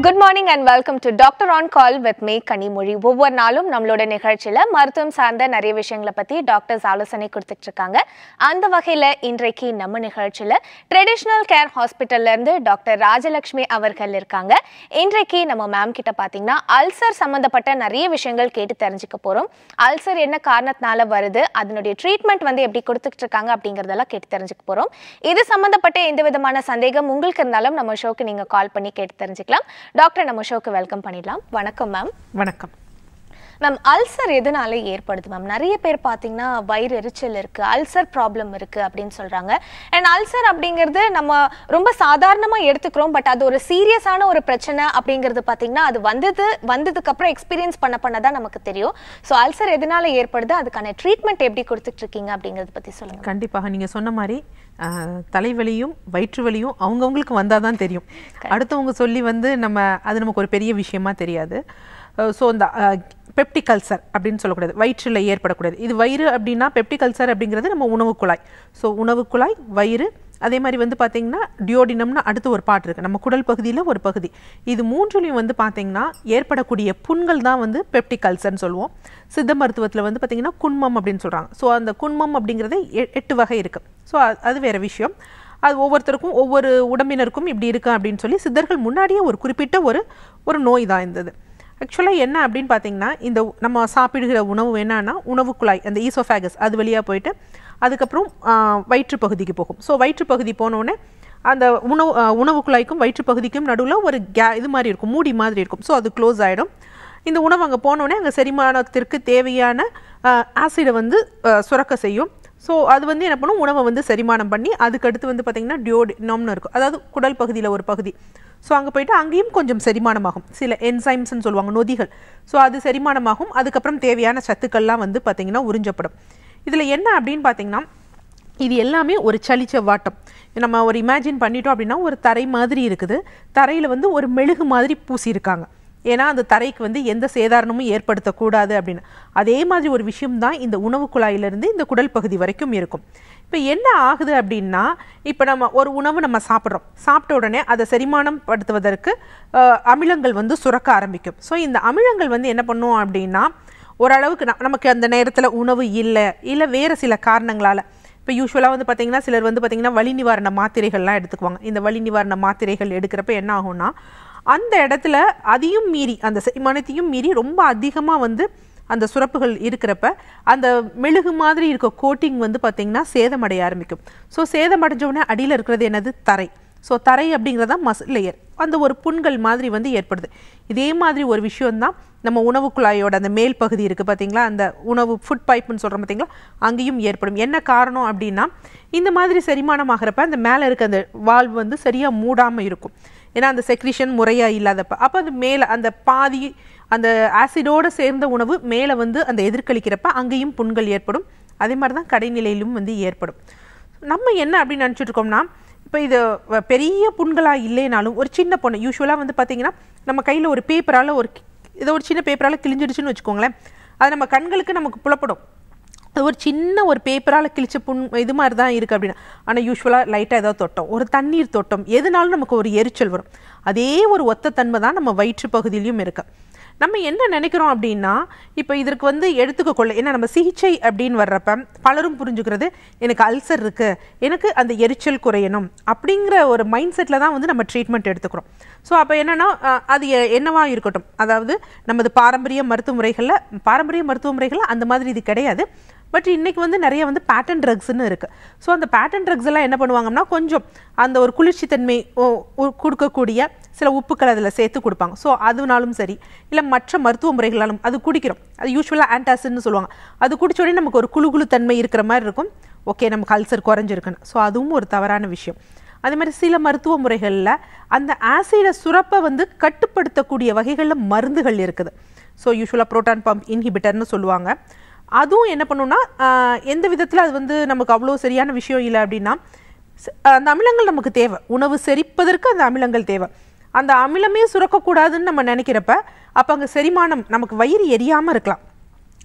Good morning and welcome to doctor on call with me Kanimozhi ஒவ்வொரு நாளும் நம்மளோட நிகழ்ச்சியில மருத்துவம் சார்ந்த நிறைய விஷயங்களை பத்தி டாக்டர்ஸ் ஆலோசனை கொடுத்துட்டு இருக்காங்க அந்த வகையில இன்றைக்கு நம்ம நிகழ்ச்சியில ட்ரெடிஷ்னல் கேர் ஹாஸ்பிட்டல்ல இருந்து டாக்டர் ராஜலட்சுமி அவர்கள் இருக்காங்க இன்றைக்கு நம்ம மேம் கிட்ட பாத்தீங்கன்னா அல்சர் சம்பந்தப்பட்ட நிறைய விஷயங்கள் கேட்டு தெரிஞ்சுக்க போறோம் அல்சர் என்ன காரணத்தினால வருது அதனுடைய ட்ரீட்மெண்ட் வந்து எப்படி கொடுத்துட்டு இருக்காங்க அப்படிங்கறதெல்லாம் கேட்டு தெரிஞ்சுக்க போறோம் இது சம்பந்தப்பட்ட எந்த விதமான சந்தேகம் உங்களுக்கு இருந்தாலும் நம்ம ஷோக்கு நீங்க கால் பண்ணி கேட்டு தெரிஞ்சுக்கலாம் டாக்டர் நம்ம ஷோக்கு வெல்கம் பண்ணிடலாம் வணக்கம் மேம் வணக்கம் மேம் அல்சர் எதனால ஏற்படுது மேம் நிறைய பேர் பார்த்தீங்கன்னா வயிறு எரிச்சல் இருக்கு அல்சர் ப்ராப்ளம் இருக்கு அப்படின்னு சொல்றாங்க அண்ட் அல்சர் அப்படிங்கிறது நம்ம ரொம்ப சாதாரணமா எடுத்துக்கிறோம் பட் அது ஒரு சீரியஸான ஒரு பிரச்சனை அப்படிங்கிறது பார்த்தீங்கன்னா அது வந்தது வந்ததுக்கு அப்புறம் எக்ஸ்பீரியன்ஸ் பண்ண பண்ண தான் நமக்கு தெரியும் ஸோ அல்சர் எதனால ஏற்படுது அதுக்கான ட்ரீட்மெண்ட் எப்படி கொடுத்துட்டு இருக்கீங்க அப்படிங்கறத பத்தி சொல்லுங்க கண்டிப்பாக நீங்கள் சொன்ன மாதிரி ஆஹ், தலைவலியும் வயிற்று வலியும் அவங்கவுங்களுக்கு வந்தால் தான் தெரியும் அடுத்தவங்க சொல்லி வந்து நம்ம அது நமக்கு ஒரு பெரிய விஷயமா தெரியாது ஸோ இந்த பெப்டிக் அல்சர் அப்படின்னு சொல்லக்கூடாது வயிற்றில் ஏற்படக்கூடாது இது வயிறு அப்படின்னா பெப்டிக் அல்சர் அப்படிங்கிறது நம்ம உணவு குழாய் ஸோ உணவு குழாய் வயிறு அதே மாதிரி வந்து பார்த்தீங்கன்னா டியோடினம்னு அடுத்து ஒரு பாட்டு இருக்குது நம்ம குடல் பகுதியில் ஒரு பகுதி இது மூன்றுலையும் வந்து பார்த்தீங்கன்னா ஏற்படக்கூடிய புண்கள் தான் வந்து பெப்டிக் அல்சர்னு சொல்லுவோம் சித்த மருத்துவத்தில் வந்து பார்த்தீங்கன்னா குன்மம் அப்படின்னு சொல்கிறாங்க ஸோ அந்த குன்மம் அப்படிங்கிறது எ- எட்டு வகை இருக்குது ஸோ அது வேறு விஷயம் அது ஒவ்வொருத்தருக்கும் ஒவ்வொரு உடம்பினருக்கும் இப்படி இருக்கு அப்படின்னு சொல்லி சித்தர்கள் முன்னாடியே ஒரு குறிப்பிட்ட ஒரு ஒரு நோய் தான் இருந்தது ஆக்சுவலாக என்ன அப்படின்னு பார்த்தீங்கன்னா இந்த உ- நம்ம சாப்பிடுகிற உணவு என்னன்னா உணவு குழாய் அந்த ஈசோஃபேகஸ் அது வழியாக போயிட்டு அதுக்கப்புறம் வயிற்று பகுதிக்கு போகும் ஸோ வயிற்று பகுதி போனோடனே அந்த உணவு ஆ, உணவு குழாய்க்கும் வயிற்று பகுதிக்கும் நடுவில் ஒரு கே இது மாதிரி இருக்கும் மூடி மாதிரி இருக்கும் ஸோ அது க்ளோஸ் ஆகிடும் இந்த உணவு அங்கே போனோடனே அங்கே செரிமானத்திற்கு தேவையான ஆசிடை வந்து ஆ, சுரக்க செய்யும் ஸோ அது வந்து என்ன பண்ணும் உணவை வந்து செரிமானம் பண்ணி அதுக்கடுத்து வந்து பார்த்திங்கன்னா டியோடினம்னு இருக்கும் அதாவது குடல் பகுதியில் ஒரு பகுதி ஸோ அங்கே போயிட்டு அங்கேயும் கொஞ்சம் செரிமானமாகும் சில என்சைம்ஸ்னு சொல்லுவாங்க நொதிகள் ஸோ அது செரிமானமாகும் அதுக்கப்புறம் தேவையான சத்துக்கள்லாம் வந்து பார்த்திங்கன்னா உறிஞ்சப்படும் இதில் என்ன அப்படின்னு பார்த்தீங்கன்னா இது எல்லாமே ஒரு சளிச்ச வாட்டம் நம்ம ஒரு இமேஜின் பண்ணிட்டோம் அப்படின்னா ஒரு தரை மாதிரி இருக்குது தரையில் வந்து ஒரு மெழுகு மாதிரி பூசியிருக்காங்க ஏன்னா அந்த தரைக்கு வந்து எந்த சேதாரணமும் ஏற்படுத்தக்கூடாது அப்படின்னு அதே மாதிரி ஒரு விஷயம் தான் இந்த உணவு குழாயிலிருந்து இந்த குடல் பகுதி வரைக்கும் இருக்கும் இப்போ என்ன ஆகுது அப்படின்னா இப்போ நம்ம ஒரு உணவு நம்ம சாப்பிட்றோம் சாப்பிட்ட உடனே அதை செரிமானம் படுத்துவதற்கு அஹ், அமிலங்கள் வந்து சுரக்க ஆரம்பிக்கும் ஸோ இந்த அமிலங்கள் வந்து என்ன பண்ணும் அப்படின்னா ஓரளவுக்கு ந- நமக்கு அந்த நேரத்தில் உணவு இல்லை இல்லை வேறு சில காரணங்களால் இப்போ யூஸ்வலாக வந்து பார்த்தீங்கன்னா சிலர் வந்து பார்த்தீங்கன்னா வலி நிவாரண மாத்திரைகள்லாம் எடுத்துக்குவாங்க இந்த வலி நிவாரண மாத்திரைகள் எடுக்கிறப்ப என்ன ஆகும்னா அந்த இடத்துல அதையும் மீறி அந்த செரிமானத்தையும் மீறி ரொம்ப அதிகமாக வந்து அந்த சுரப்புகள் இருக்கிறப்ப அந்த மெழுகு மாதிரி இருக்க கோட்டிங் வந்து பார்த்தீங்கன்னா சேதமடைய ஆரம்பிக்கும் ஸோ சேதமடைஞ்ச உடனே அடியில் இருக்கிறது என்னது தரை ஸோ தரை அப்படிங்கிறது தான் மசில் லேயர் அந்த ஒரு புண்கள் மாதிரி வந்து ஏற்படுது இதே மாதிரி ஒரு விஷயம்தான் நம்ம உணவு குழாயோட அந்த மேல் பகுதி இருக்குது பார்த்தீங்களா அந்த உணவு ஃபுட் பைப்புன்னு சொல்கிறோம் பார்த்தீங்களா அங்கேயும் ஏற்படும் என்ன காரணம் அப்படின்னா இந்த மாதிரி செரிமானம் ஆகிறப்ப அந்த மேலே இருக்க அந்த வால்வு வந்து சரியாக மூடாமல் இருக்கும் ஏன்னா அந்த செக்ரிஷன் முறையாக இல்லாதப்ப அப்போ அது மேலே அந்த பாதி அந்த ஆசிடோடு சேர்ந்த உணவு மேலே வந்து அந்த எதிர்கலிக்கிறப்ப அங்கேயும் புண்கள் ஏற்படும் அதே மாதிரி தான் கடைநிலையிலும் வந்து ஏற்படும் நம்ம என்ன அப்படின்னு நினச்சிட்டு இருக்கோம்னா இப்போ இது வ- பெரிய புண்களாக இல்லைனாலும் ஒரு சின்ன பொண்ணு யூஸ்வலாக வந்து பார்த்தீங்கன்னா நம்ம கையில் ஒரு பேப்பரால் ஒரு கி- ஏதோ ஒரு சின்ன பேப்பரால் கிழிஞ்சிடுச்சுன்னு வச்சுக்கோங்களேன் அது நம்ம கண்களுக்கு நமக்கு புலப்படும் அது ஒரு சின்ன ஒரு பேப்பரால் கிழிச்ச புண் இது மாதிரி தான் இருக்குது அப்படின்னா ஆனால் யூஸ்வலாக லைட்டாக ஏதாவது தொட்டோம் ஒரு தண்ணீர் தொட்டம் எதுனாலும் நமக்கு ஒரு எரிச்சல் வரும் அதே ஒரு ஒத்த தன்மை தான் நம்ம வயிற்று பகுதியிலையும் இருக்கு நம்ம என்ன நினைக்கிறோம் அப்படின்னா இப்போ இதற்கு வந்து எடுத்துக்க கொள்ள ஏன்னா நம்ம சிகிச்சை அப்படின்னு வர்றப்ப பலரும் புரிஞ்சுக்கிறது எனக்கு அல்சர் இருக்கு எனக்கு அந்த எரிச்சல் குறையணும் அப்படிங்கிற ஒரு மைண்ட் செட்டில் தான் வந்து நம்ம ட்ரீட்மெண்ட் எடுத்துக்கிறோம் ஸோ அப்போ என்னன்னா அஹ், அது எ- என்னவா இருக்கட்டும் அதாவது நமது பாரம்பரிய மருத்துவ முறைகளில் பாரம்பரிய மருத்துவ முறைகளில் அந்த மாதிரி இது கிடையாது பட் இன்னைக்கு வந்து நிறைய வந்து பேட்டன் ட்ரக்ஸ்னு இருக்கு ஸோ அந்த பேட்டன் ட்ரக்ஸ் எல்லாம் என்ன பண்ணுவாங்கன்னா கொஞ்சம் அந்த ஒரு குளிர்ச்சி தன்மை ஓ- ஒ- கொடுக்கக்கூடிய சில உப்புக்கள் அதில் சேர்த்து கொடுப்பாங்க ஸோ அதுனாலும் சரி இல்லை மற்ற மருத்துவ முறைகளாலும் அது குடிக்கிறோம் அது யூஸ்வலாக ஆன்டாசிட்னு சொல்லுவாங்க அது குடிச்ச உடனே நமக்கு ஒரு குழு குழு தன்மை இருக்கிற மாதிரி இருக்கும் ஓகே நமக்கு அல்சர் குறைஞ்சிருக்குன்னு ஸோ அதுவும் ஒரு தவறான விஷயம் அதே மாதிரி சில மருத்துவ முறைகளில் அந்த ஆசிடை சுரப்பை வந்து கட்டுப்படுத்தக்கூடிய வகைகளில் மருந்துகள் இருக்குது ஸோ யூஸ்வலாக புரோட்டான் பம்ப் இன்ஹிபிட்டர்னு சொல்லுவாங்க அதுவும் என்ன பண்ணுன்னா ஆஹ், எந்த விதத்தில் அது வந்து நமக்கு அவ்வளோ சரியான விஷயம் இல்லை அப்படின்னா ச- அந்த அமிலங்கள் நமக்கு தேவை உணவு செரிப்பதற்கு அந்த அமிலங்கள் தேவை அந்த அமிலமே சுரக்கக்கூடாதுன்னு நம்ம நினைக்கிறப்ப அப்போ அங்கே செரிமானம் நமக்கு வயிறு எரியாமல் இருக்கலாம்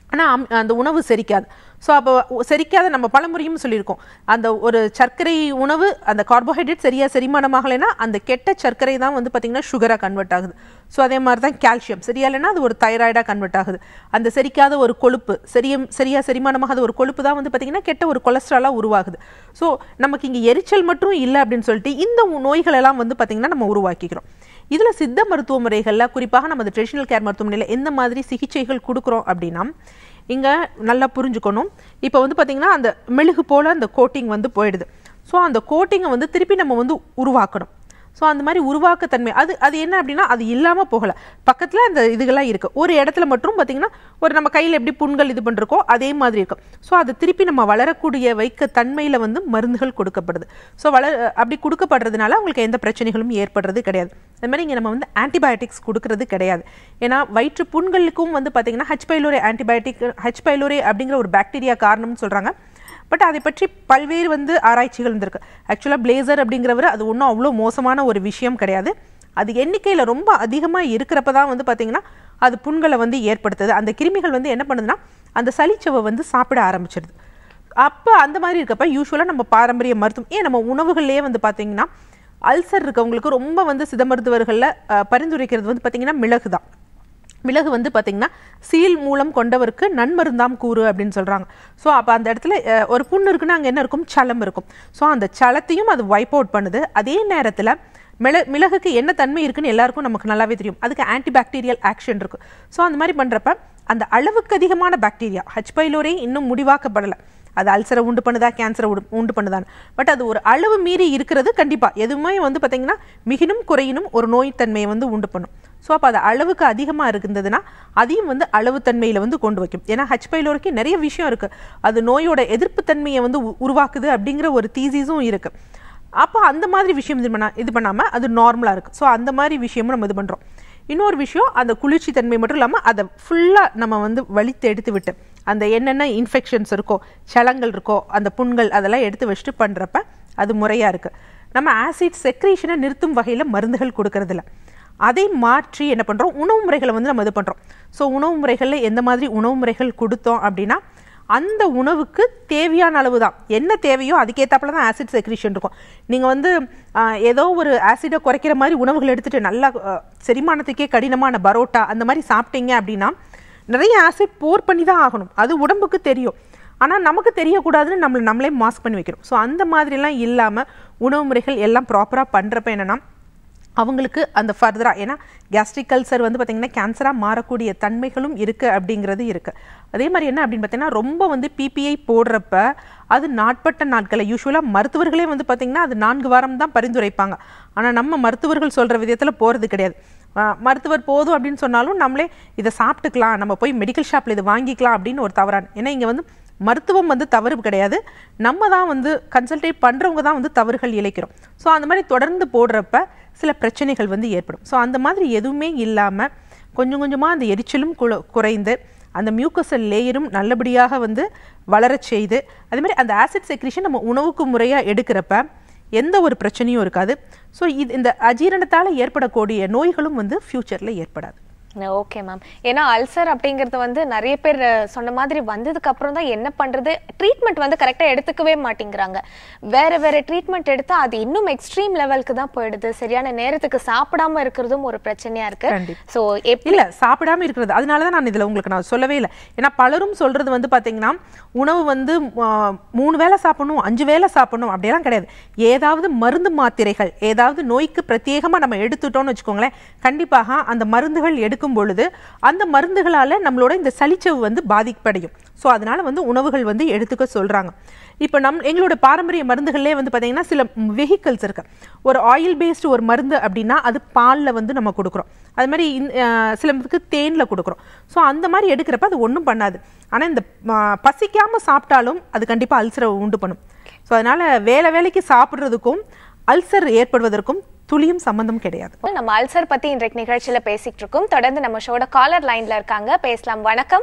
ஆனால் அந்த உணவு செரிக்காது ஸோ அப்போ செரிக்காத நம்ம பலமுறையும் சொல்லியிருக்கோம் அந்த ஒரு சர்க்கரை உணவு அந்த கார்போஹைட்ரேட் சரியாக செரிமானமாகலைன்னா அந்த கெட்ட சர்க்கரை தான் வந்து பார்த்திங்கன்னா சுகராக கன்வெர்ட் ஆகுது ஸோ அதே மாதிரி தான் கால்சியம் சரியா இல்லைன்னா அது ஒரு தைராய்டாக கன்வெர்ட் ஆகுது அந்த செரிக்காத ஒரு கொழுப்பு சரியம் சரியாக செரிமானமாகாத ஒரு கொழுப்பு தான் வந்து பார்த்திங்கன்னா கெட்ட ஒரு கொலஸ்ட்ராலாக உருவாகுது ஸோ நமக்கு இங்கே எரிச்சல் மட்டும் இல்லை அப்படின்னு சொல்லிட்டு இந்த உ- நோய்களெல்லாம் வந்து பார்த்திங்கன்னா நம்ம உருவாக்கிக்கிறோம் இதில் சித்த மருத்துவ முறைகளில் குறிப்பாக நமது ட்ரெடிஷ்னல் கேர் மருத்துவமனையில் எந்த மாதிரி சிகிச்சைகள் கொடுக்குறோம் அப்படின்னா இங்கே நல்லா புரிஞ்சுக்கணும் இப்போ வந்து பார்த்திங்கன்னா அந்த மெழுகு போல் அந்த கோட்டிங் வந்து போயிடுது ஸோ அந்த கோட்டிங்கை வந்து திருப்பி நம்ம வந்து உருவாக்கணும் ஸோ அந்த மாதிரி உருவாக்கத்தன்மை அது அது என்ன அப்படின்னா அது இல்லாமல் போகலை பக்கத்தில் அந்த இதுகள்லாம் இருக்குது ஒரு இடத்துல மட்டும் பார்த்திங்கன்னா ஒரு நம்ம கையில் எப்படி புண்கள் இது பண்ணிருக்கோ அதே மாதிரி இருக்கும் ஸோ அதை திருப்பி நம்ம வளரக்கூடிய வைக்க தன்மையில் வந்து மருந்துகள் கொடுக்கப்படுது ஸோ வளர அப்படி கொடுக்கப்படுறதுனால அவங்களுக்கு எந்த பிரச்சனைகளும் ஏற்படுறது கிடையாது அது மாதிரி இங்கே நம்ம வந்து ஆன்டிபயோட்டிக்ஸ் கொடுக்கறது கிடையாது ஏன்னா வயிற்று புண்களுக்கும் வந்து பார்த்திங்கன்னா H pylori antibiotic H pylori அப்படிங்கிற ஒரு பாக்டீரியா காரணம்னு சொல்கிறாங்க பட் அதை பற்றி பல்வேறு வந்து ஆராய்ச்சிகள் இருந்திருக்கு ஆக்சுவலாக பிளேசர் அப்படிங்கிறவர் அது ஒன்றும் அவ்வளோ மோசமான ஒரு விஷயம் கிடையாது அது எண்ணிக்கையில் ரொம்ப அதிகமாக இருக்கிறப்ப தான் வந்து பார்த்திங்கன்னா அது புண்களை வந்து ஏற்படுத்துது அந்த கிருமிகள் வந்து என்ன பண்ணுதுன்னா அந்த சளிச்சவை வந்து சாப்பிட ஆரம்பிச்சிடுது அப்போ அந்த மாதிரி இருக்கப்ப யூஸ்வலாக நம்ம பாரம்பரிய மருத்துவம் ஏன் நம்ம உணவுகள்லேயே வந்து பார்த்தீங்கன்னா அல்சர் இருக்கவங்களுக்கு ரொம்ப வந்து சித மருத்துவர்களில் பரிந்துரைக்கிறது வந்து பார்த்திங்கன்னா மிளகு தான் மிளகு வந்து பார்த்திங்கன்னா சீல் மூலம் கொண்டவருக்கு நன்மருந்தாம் கூறு அப்படின்னு சொல்கிறாங்க ஸோ அப்போ அந்த இடத்துல அஹ், ஒரு புண்ணு இருக்குன்னா அங்கே என்ன இருக்கும் சலம் இருக்கும் ஸோ அந்த சலத்தையும் அது வைப் அவுட் பண்ணுது அதே நேரத்தில் மிள மிளகுக்கு என்ன தன்மை இருக்குன்னு எல்லாருக்கும் நமக்கு நல்லாவே தெரியும் அதுக்கு ஆன்டிபாக்டீரியல் ஆக்ஷன் இருக்கு ஸோ அந்த மாதிரி பண்ணுறப்ப அந்த அளவுக்கு அதிகமான பாக்டீரியா ஹச் பைலோரே இன்னும் முடிவாக்கப்படலை அது அல்சரை உண்டு பண்ணுதா கேன்சரை உண்டு உண்டு பண்ணுதான் பட் அது ஒரு அளவு மீறி இருக்கிறது கண்டிப்பாக எதுவுமே வந்து பார்த்தீங்கன்னா மிகினும் குறையினும் ஒரு நோய் தன்மையை வந்து உண்டு பண்ணும் ஸோ அப்போ அது அளவுக்கு அதிகமாக இருந்ததுன்னா அதையும் வந்து அளவு தன்மையில் வந்து கொண்டு வைக்கும் ஏன்னா ஹச் பைலோருக்கு நிறைய விஷயம் இருக்குது அது நோயோட எதிர்ப்பு தன்மையை வந்து உ- உருவாக்குது அப்படிங்கிற ஒரு தீசிஸும் இருக்குது அப்போ அந்த மாதிரி விஷயம் இது பண்ணா இது பண்ணாமல் அது நார்மலாக இருக்குது ஸோ அந்த மாதிரி விஷயமும் நம்ம இது பண்ணுறோம் இன்னொரு விஷயம் அந்த குளிர்ச்சி தன்மை மட்டும் இல்லாமல் அதை ஃபுல்லாக நம்ம வந்து வலித்து எடுத்து விட்டு அந்த என்னென்ன இன்ஃபெக்ஷன்ஸ் இருக்கோ சலங்கள் இருக்கோ அந்த புண்கள் அதெல்லாம் எடுத்து வச்சுட்டு பண்ணுறப்ப அது முறையாக இருக்குது நம்ம ஆசிட் செக்ரேஷனை நிறுத்தும் வகையில் மருந்துகள் கொடுக்கறதில்ல அதை மாற்றி என்ன பண்ணுறோம் உணவு முறைகளை வந்து நம்ம இது பண்ணுறோம் ஸோ உணவு முறைகளில் எந்த மாதிரி உணவு முறைகள் கொடுத்தோம் அப்படின்னா அந்த உணவுக்கு தேவையான அளவு தான் என்ன தேவையோ அதுக்கேற்றாப்புல தான் ஆசிட் செக்ரீஷன் இருக்கும் நீங்கள் வந்து ஆஹ், ஏதோ ஒரு ஆசிடை குறைக்கிற மாதிரி உணவுகள் எடுத்துட்டு நல்லா ஆஹ், செரிமானத்துக்கே கடினமான பரோட்டா அந்த மாதிரி சாப்பிட்டீங்க அப்படின்னா நிறைய ஆசிட் போர் பண்ணி தான் ஆகணும் அது உடம்புக்கு தெரியும் ஆனால் நமக்கு தெரியக்கூடாதுன்னு நம்மளை நம்மளே மாஸ்க் பண்ணி வைக்கிறோம் ஸோ அந்த மாதிரிலாம் இல்லாமல் உணவு முறைகள் எல்லாம் ப்ராப்பராக பண்ணுறப்ப என்னென்னா அவங்களுக்கு அந்த ஃபர்தராக ஏன்னா கேஸ்ட்ரிக் அல்சர் வந்து பார்த்திங்கன்னா கேன்சராக மாறக்கூடிய தன்மைகளும் இருக்குது அப்படிங்கிறது இருக்குது அதே மாதிரி என்ன அப்படின்னு பார்த்தீங்கன்னா ரொம்ப வந்து பிபிஐ போடுறப்ப அது நாட்பட்ட நாட்களை யூஸ்வலாக மருத்துவர்களே வந்து பார்த்திங்கன்னா அது நான்கு வாரம் தான் பரிந்துரைப்பாங்க ஆனால் நம்ம மருத்துவர்கள் சொல்கிற விதத்தில் போகிறது கிடையாது ஆஹ் மருத்துவர் போதும் அப்படின்னு சொன்னாலும் நம்மளே இதை சாப்பிட்டுக்கலாம் நம்ம போய் மெடிக்கல் ஷாப்பில் இதை வாங்கிக்கலாம் அப்படின்னு ஒரு தவறான ஏன்னா இங்கே வந்து மருத்துவம் வந்து தவறு கிடையாது நம்ம தான் வந்து கன்சல்டேட் பண்ணுறவங்க தான் வந்து தவறுகள் இழைக்கிறோம் ஸோ அந்த மாதிரி தொடர்ந்து போடுறப்ப சில பிரச்சனைகள் வந்து ஏற்படும் ஸோ அந்த மாதிரி எதுவுமே இல்லாமல் கொஞ்சம் கொஞ்சமாக அந்த எரிச்சலும் குல- குறைந்து அந்த மியூக்கசல் லேயரும் நல்லபடியாக வந்து வளரச் செய்து அதே மாதிரி அந்த ஆசிட் செக்ரீஷன் நம்ம உணவுக்கு முறையாக எடுக்கிறப்ப எந்த ஒரு பிரச்சனையும் இருக்காது ஸோ இது இந்த அஜீரணத்தால் ஏற்படக்கூடிய நோய்களும் வந்து ஃப்யூச்சரில் ஏற்படாது ஓகே மேம் ஏன்னா அல்சர் அப்படிங்கிறது வந்து நிறைய பேர் அஹ், சொன்ன மாதிரி வந்ததுக்கு அப்புறம் தான் என்ன பண்றது ட்ரீட்மெண்ட் வந்து கரெக்டா எடுத்துக்கவே மாட்டேங்கிறாங்க வேற வேற ட்ரீட்மெண்ட் எடுத்தா அது இன்னும் எக்ஸ்ட்ரீம் லெவலுக்கு தான் போயிடுது சரியான நேரத்துக்கு சாப்பிடாம இருக்கிறதும் ஒரு பிரச்சனையா இருக்கு கண்டிப்பா. சோ எப்படி இல்ல சாப்பிடாம இருக்கிறது அதனால தான் நான் இதுல உங்களுக்கு நான் சொல்லவே இல்லை ஏன்னா பலரும் சொல்றது வந்து பாத்தீங்கன்னா உணவு வந்து ஆ, மூணு வேளை சாப்பிடணும் அஞ்சு வேளை சாப்பிடணும் அப்படியெல்லாம் கிடையாது ஏதாவது மருந்து மாத்திரைகள் ஏதாவது நோய்க்கு பிரத்யேகமா நம்ம எடுத்துட்டோம்னு வச்சுக்கோங்களேன் கண்டிப்பாக அந்த மருந்துகள் எடுக்கும் பொழுது அந்த மருந்துகளால நம்மளோட இந்த சளிச்சவு வந்து பாதிப்படையும் ஸோ அதனால வந்து உணவுகள் வந்து எடுத்துக்க சொல்றாங்க இப்போ நம் எங்களோட பாரம்பரிய மருந்துகள்லேயே வந்து பார்த்தீங்கன்னா சில வெஹிக்கல்ஸ் இருக்கு ஒரு ஆயில் பேஸ்டு ஒரு மருந்து அப்படின்னா அது பாலில் வந்து நம்ம கொடுக்குறோம் அது மாதிரி இந்த, அஹ், சிலருக்கு தேனில் கொடுக்குறோம் ஸோ அந்த மாதிரி எடுக்கிறப்ப அது ஒன்றும் பண்ணாது ஆனால் இந்த அஹ், பசிக்காம சாப்பிட்டாலும் அது கண்டிப்பாக அல்சரை உண்டு பண்ணும் ஸோ அதனால வேலை வேலைக்கு சாப்பிட்றதுக்கும் அல்சர் ஏற்படுவதற்கும் துளியும் சம்பந்தம் கிடையாது நம்ம அல்சர் பத்தி இன்றைக்கு நிகழ்ச்சியில பேசிட்டு இருக்கோம் தொடர்ந்து நம்ம ஷோட காலர் லைன்ல இருக்காங்க பேசலாம் வணக்கம்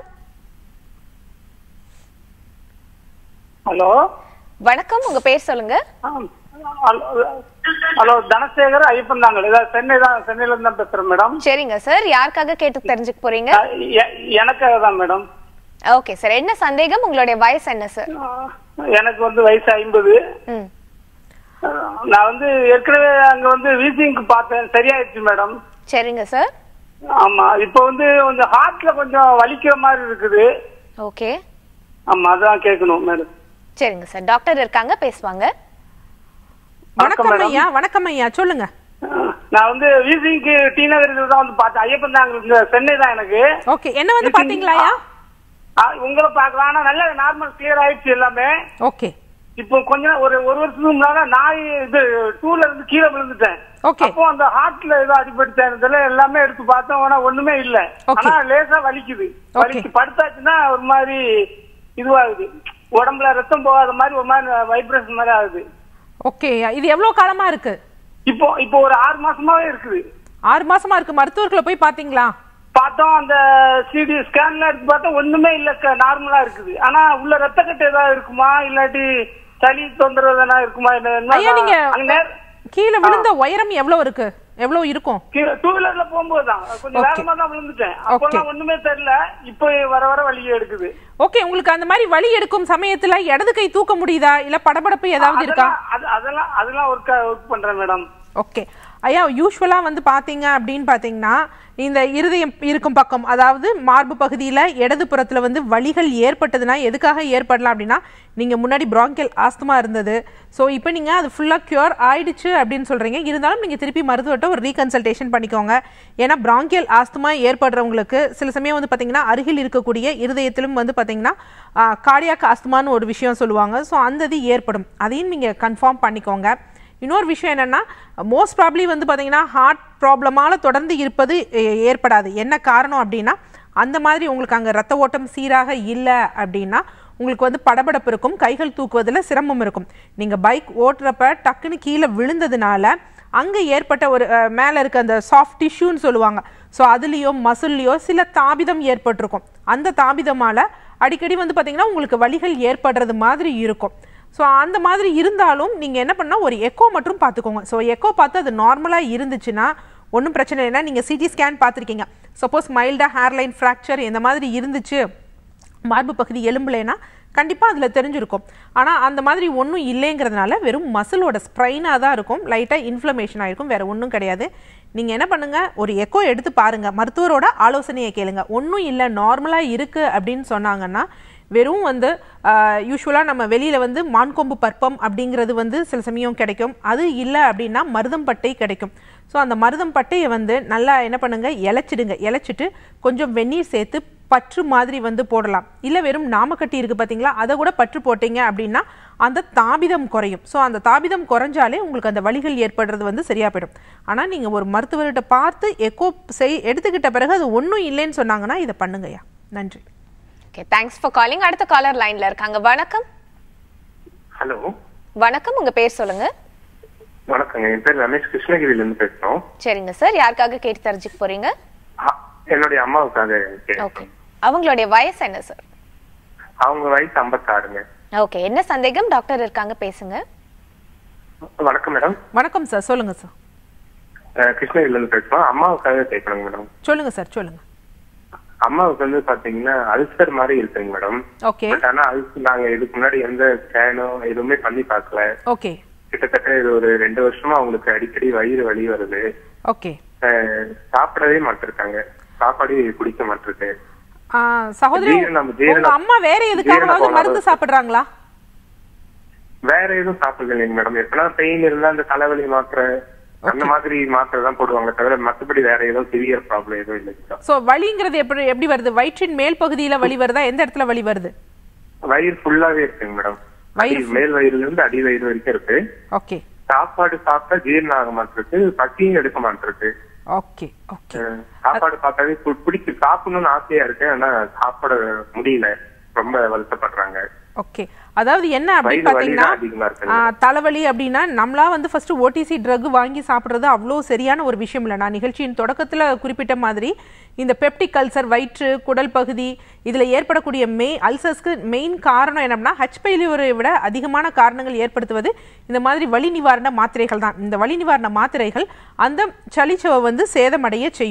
ஹலோ வணக்கம் உங்க பேர் சொல்லுங்க ஆ, ஹலோ ஹலோ தனசேகர் ஐயப்பன் தாங்க இதான் சென்னை தான் சென்னையில இருந்து தான் பேசுறேன் மேடம் சரிங்க சார் யாருக்காக கேட்டு தெரிஞ்சுக்க போறீங்க ஆ, எ- எனக்காக தான் மேடம் ஓகே சார் என்ன சந்தேகம் உங்களுடைய வயசு என்ன சார் எனக்கு வந்து வயசு ஐம்பது ம் நான் வந்து ஏற்கனவே அங்க வந்து வீசிங்க்கு பார்த்தேன் சரியாயிடுச்சு மேடம் சரிங்க சார் ஆமா இப்போ வந்து கொஞ்சம் ஹார்ட்ல கொஞ்சம் வலிக்கிற மாதிரி இருக்குது ஓகே ஆமா அதான் கேட்கணும் மேடம் சரிங்க சார் டாக்டர் இருக்காங்க பேசுவாங்க வணக்கம் madam. ஐயா வணக்கம் ஐயா சொல்லுங்க நான் வந்து வீசிங்க்கு டி நகர் தான் வந்து பார்த்தேன் ஐயப்பன் தான் இங்க சென்னை தான் எனக்கு ஓகே என்ன வந்து பாத்தீங்களா ஐயா ஆ, உங்களை பார்க்கலாம் ஆனா நல்ல நார்மல் கிளியர் ஆயிடுச்சு எல்லாமே ஓகே இப்போ கொஞ்ச நாள் ஒரு ஒரு வருஷத்துக்கு முன்னால நான் இது டூல இருந்து கீழே விழுந்துட்டேன் Okay. அப்போ அந்த ஹார்ட்ல ஏதோ அடிபட்டுட்டேன் எல்லாமே எடுத்து பார்த்தோம் ஆனா ஒண்ணுமே இல்ல Okay. ஆனா லேசா வலிக்குது வலிக்கு படுத்தாச்சுன்னா ஒரு மாதிரி இதுவாகுது உடம்புல ரத்தம் போகாத மாதிரி ஒரு மாதிரி வைப்ரேஷன் மாதிரி ஆகுது ஓகே ஐயா இது எவ்வளவு காலமா இருக்கு இப்போ இப்போ ஒரு ஆறு மாசமாவே இருக்குது ஆறு மாசமா இருக்கு மருத்துவர்களை போய் பாத்தீங்களா பார்த்தோம் அந்த சிடி ஸ்கேன்ல எடுத்து பார்த்தா ஒண்ணுமே இல்ல நார்மலா இருக்குது ஆனா உள்ள ரத்த கட்டு ஏதாவது இருக்குமா இல்லாட்டி சளி தொந்தரவு எதனா இருக்குமா என்ன- என்ன ஐயா நீங்க அங்க நேர- கீழே விழுந்த உயரம் எவ்வளவு இருக்கு எவ்வளவு இருக்கும் டூ வீலர்ல போகும்போது தான் கொஞ்சம் Okay. வேகமா தான் விழுந்துட்டேன் அப்பெல்லாம் ஒண்ணுமே தெரியல இப்போ வர வர வலி எடுக்குது ஓகே உங்களுக்கு அந்த மாதிரி வலி எடுக்கும் சமயத்துல இடது கை தூக்க முடியுதா இல்ல படபடப்பு ஏதாவது இருக்கா அதெல்லாம் அது- அதெல்லாம் அதெல்லாம் ஒர்க் ஒர்க் பண்றேன் மேடம் ஓகே ஐயா யூஸ்வலா வந்து பாத்தீங்க அப்படின்னு பாத்தீங்கன்னா இந்த இருதயம் இருக்கும் பக்கம் அதாவது மார்பு பகுதியில இடது புறத்துல வந்து வலிகள் ஏற்பட்டதுன்னா எதுக்காக ஏற்படலாம் அப்படின்னா நீங்க முன்னாடி bronchial ஆஸ்துமா இருந்தது ஸோ இப்போ நீங்க அது ஃபுல்லா கியூர் ஆயிடுச்சு அப்படின்னு சொல்றீங்க இருந்தாலும் நீங்க திருப்பி மருத்துவர்கிட்ட ஒரு ரீகன்சல்டேஷன் பண்ணிக்கோங்க ஏன்னா bronchial ஆஸ்துமா ஏற்படுறவங்களுக்கு சில சமயம் வந்து பாத்தீங்கன்னா அருகில் இருக்கக்கூடிய இருதயத்திலும் வந்து பாத்தீங்கன்னா கார்டியாக் ஆஸ்துமான்னு ஒரு விஷயம் சொல்லுவாங்க ஸோ அந்த இது ஏற்படும் அதையும் நீங்க கன்ஃபார்ம் பண்ணிக்கோங்க இன்னொரு விஷயம் என்னன்னா மோஸ்ட் ப்ராப்ளி வந்து பார்த்தீங்கன்னா ஹார்ட் ப்ராப்ளமால தொடர்ந்து இருப்பது எ- ஏற்படாது என்ன காரணம் அப்படின்னா அந்த மாதிரி உங்களுக்கு அங்கே ரத்த ஓட்டம் சீராக இல்லை அப்படின்னா உங்களுக்கு வந்து படபடப்பு இருக்கும் கைகள் தூக்குவதில் சிரமம் இருக்கும் நீங்கள் பைக் ஓட்டுறப்ப டக்குன்னு கீழே விழுந்ததுனால அங்கே ஏற்பட்ட ஒரு அஹ், மேலே இருக்க அந்த சாஃப்ட் டிஷ்யூன்னு சொல்லுவாங்க ஸோ அதுலேயோ மசில்லையோ சில தாபிதம் ஏற்பட்டிருக்கும் அந்த தாபிதமால அடிக்கடி வந்து பார்த்தீங்கன்னா உங்களுக்கு வலிகள் ஏற்படுறது மாதிரி இருக்கும் ஸோ அந்த மாதிரி இருந்தாலும் நீங்கள் என்ன பண்ணால் ஒரு எக்கோ மட்டும் பார்த்துக்கோங்க ஸோ எக்கோ பார்த்து அது நார்மலாக இருந்துச்சுன்னா ஒன்றும் பிரச்சனை இல்லைன்னா நீங்கள் சிடி ஸ்கேன் பார்த்துருக்கீங்க சப்போஸ் மைல்டாக ஹேர்லைன் ஃப்ராக்சர் இந்த மாதிரி இருந்துச்சு மார்பு பகுதி எலும்புலேனா கண்டிப்பாக அதில் தெரிஞ்சிருக்கும் ஆனால் அந்த மாதிரி ஒன்றும் இல்லைங்கிறதுனால வெறும் மசிலோட ஸ்ப்ரைனாக தான் இருக்கும் லைட்டாக இன்ஃப்ளமேஷன் ஆயிருக்கும் வேறு ஒன்றும் கிடையாது நீங்கள் என்ன பண்ணுங்கள் ஒரு எக்கோ எடுத்து பாருங்கள் மருத்துவரோட ஆலோசனையை கேளுங்க ஒன்றும் இல்லை நார்மலாக இருக்குது அப்படின்னு சொன்னாங்கன்னா வெறும் வந்து யூஸ்வலாக நம்ம வெளியில் வந்து மான்கொம்பு பற்பம் அப்படிங்கிறது வந்து சில சமயம் கிடைக்கும் அது இல்லை அப்படின்னா மருதம் பட்டை கிடைக்கும் ஸோ அந்த மருதம் பட்டையை வந்து நல்லா என்ன பண்ணுங்க இலைச்சிடுங்க இலைச்சிட்டு கொஞ்சம் வெந்நீர் சேர்த்து பற்று மாதிரி வந்து போடலாம் இல்லை வெறும் நாமக்கட்டி இருக்குது பார்த்தீங்களா அதை கூட பற்று போட்டீங்க அப்படின்னா அந்த தாபிதம் குறையும் ஸோ அந்த தாபிதம் குறைஞ்சாலே உங்களுக்கு அந்த வலிகள் ஏற்படுறது வந்து சரியா போயிடும் ஆனால் நீங்கள் ஒரு மருத்துவர்கிட்ட பார்த்து எக்கோ செய் எடுத்துக்கிட்ட பிறகு அது ஒன்றும் இல்லைன்னு சொன்னாங்கன்னா இதை பண்ணுங்கய்யா நன்றி ஓகே தேங்க்ஸ் ஃபார் காலிங் அடுத்த காலர் லைன்ல இருக்காங்க வணக்கம் ஹலோ வணக்கம் உங்க பேர் சொல்லுங்க வணக்கங்க என் பேர் ரமேஷ் கிருஷ்ணகிரியில இருந்து பேசுறோம் சரிங்க சார் யாருக்காக கேட்டு தெரிஞ்சுக்க போறீங்க அ- என்னுடைய அம்மாவுக்காக ஓகே கேட்கணும். அவங்களுடைய வயசு என்ன சார் அவங்க வயசு ஐம்பத்தாறுங்க ஓகே என்ன சந்தேகம் டாக்டர் இருக்காங்க பேசுங்க வணக்கம் மேடம் வணக்கம் சார் சொல்லுங்கள் சார் அஹ், கிருஷ்ணகிரியில இருந்து பேசுறோம் அம்மாவுக்காக கேட்கணுங்க மேடம் சொல்லுங்கள் சார் சொல்லுங்கள் அம்மாவுக்கு வந்து பாத்தீங்கன்னா அல்சர் மாதிரி இருக்குங்க மேடம் ஓகே பட் ஆனா அல்சர் நாங்க இதுக்கு முன்னாடி எந்த ஸ்கேனோ எதுவுமே பண்ணி பார்க்கல ஓகே கிட்டத்தட்ட இது ஒரு ரெண்டு வருஷமா அவங்களுக்கு அடிக்கடி வயிறு வலி வருது ஓகே அஹ், சாப்பிடவே மாட்டிருக்காங்க சாப்பாடு குடிக்க மாட்டிருக்கு ஆ, சகோதரி ஜீரணம், ஜீரணம். உங்க அம்மா வேற எதுக்காகவாவது ஜீரண மருந்து கோளாறு. சாப்பிடுறாங்களா வேற எதுவும் சாப்பிடல இல்லைங்க மேடம் எப்பனா பெயின் இருந்தா அந்த தலைவலி மாத்திரை அந்த மாதிரி மாத்திரை தான் போடுவாங்க தவிர மத்தபடி வேற ஏதோ சிவியர் ப்ராப்ளம் எதுவும் இல்லைங்க சோ வலிங்கிறது எப்படி எப்படி வருது வயிற்றின் மேல் பகுதியில வலி வருதா எந்த இடத்துல வலி வருது வயிறு ஃபுல்லாவே இருக்குங்க மேடம் வயிறு அடி- மேல் வயிறுல இருந்து அடி வயிறு வரைக்கும் இருக்கு ஓகே சாப்பாடு சாப்பிட்டா ஜீரணம் ஆக மாட்டிருக்கு பசியும் எடுக்க மாட்டிருக்கு ஓகே ஓகே அஹ் சாப்பாடு பார்த்தாவே பு- பிடிச்சு சாப்பிடணும்னு ஆசையா இருக்கு ஆனா சாப்பிட முடியல ரொம்ப வருத்தப்படுறாங்க ஓகே அதாவது என்ன அப்படின்னு வயிறு வலி பாத்தீங்கன்னா தான் அதிகமா இருக்கு ஆ, தலைவலி அப்படின்னா நம்மளா வந்து ஃபர்ஸ்ட் ஓடிசி ட்ரக் வாங்கி சாப்பிடுறது அவ்வளோ சரியான ஒரு விஷயம் இல்லை நான் நிகழ்ச்சியின் தொடக்கத்துல குறிப்பிட்ட மாதிரி இந்த பெப்டிக் அல்சர் வயிற்று குடல் பகுதி இதுல ஏற்படக்கூடிய மெய் அல்சர்ஸ்க்கு மெயின் காரணம் என்னன்னா ஹச் பைலியூரை விட அதிகமான காரணங்கள் ஏற்படுத்துவது இந்த மாதிரி வலி நிவாரண மாத்திரைகள் தான் இந்த வலி நிவாரண மாத்திரைகள் அந்த சளிச்சவை வந்து சேதமடைய செய்யும்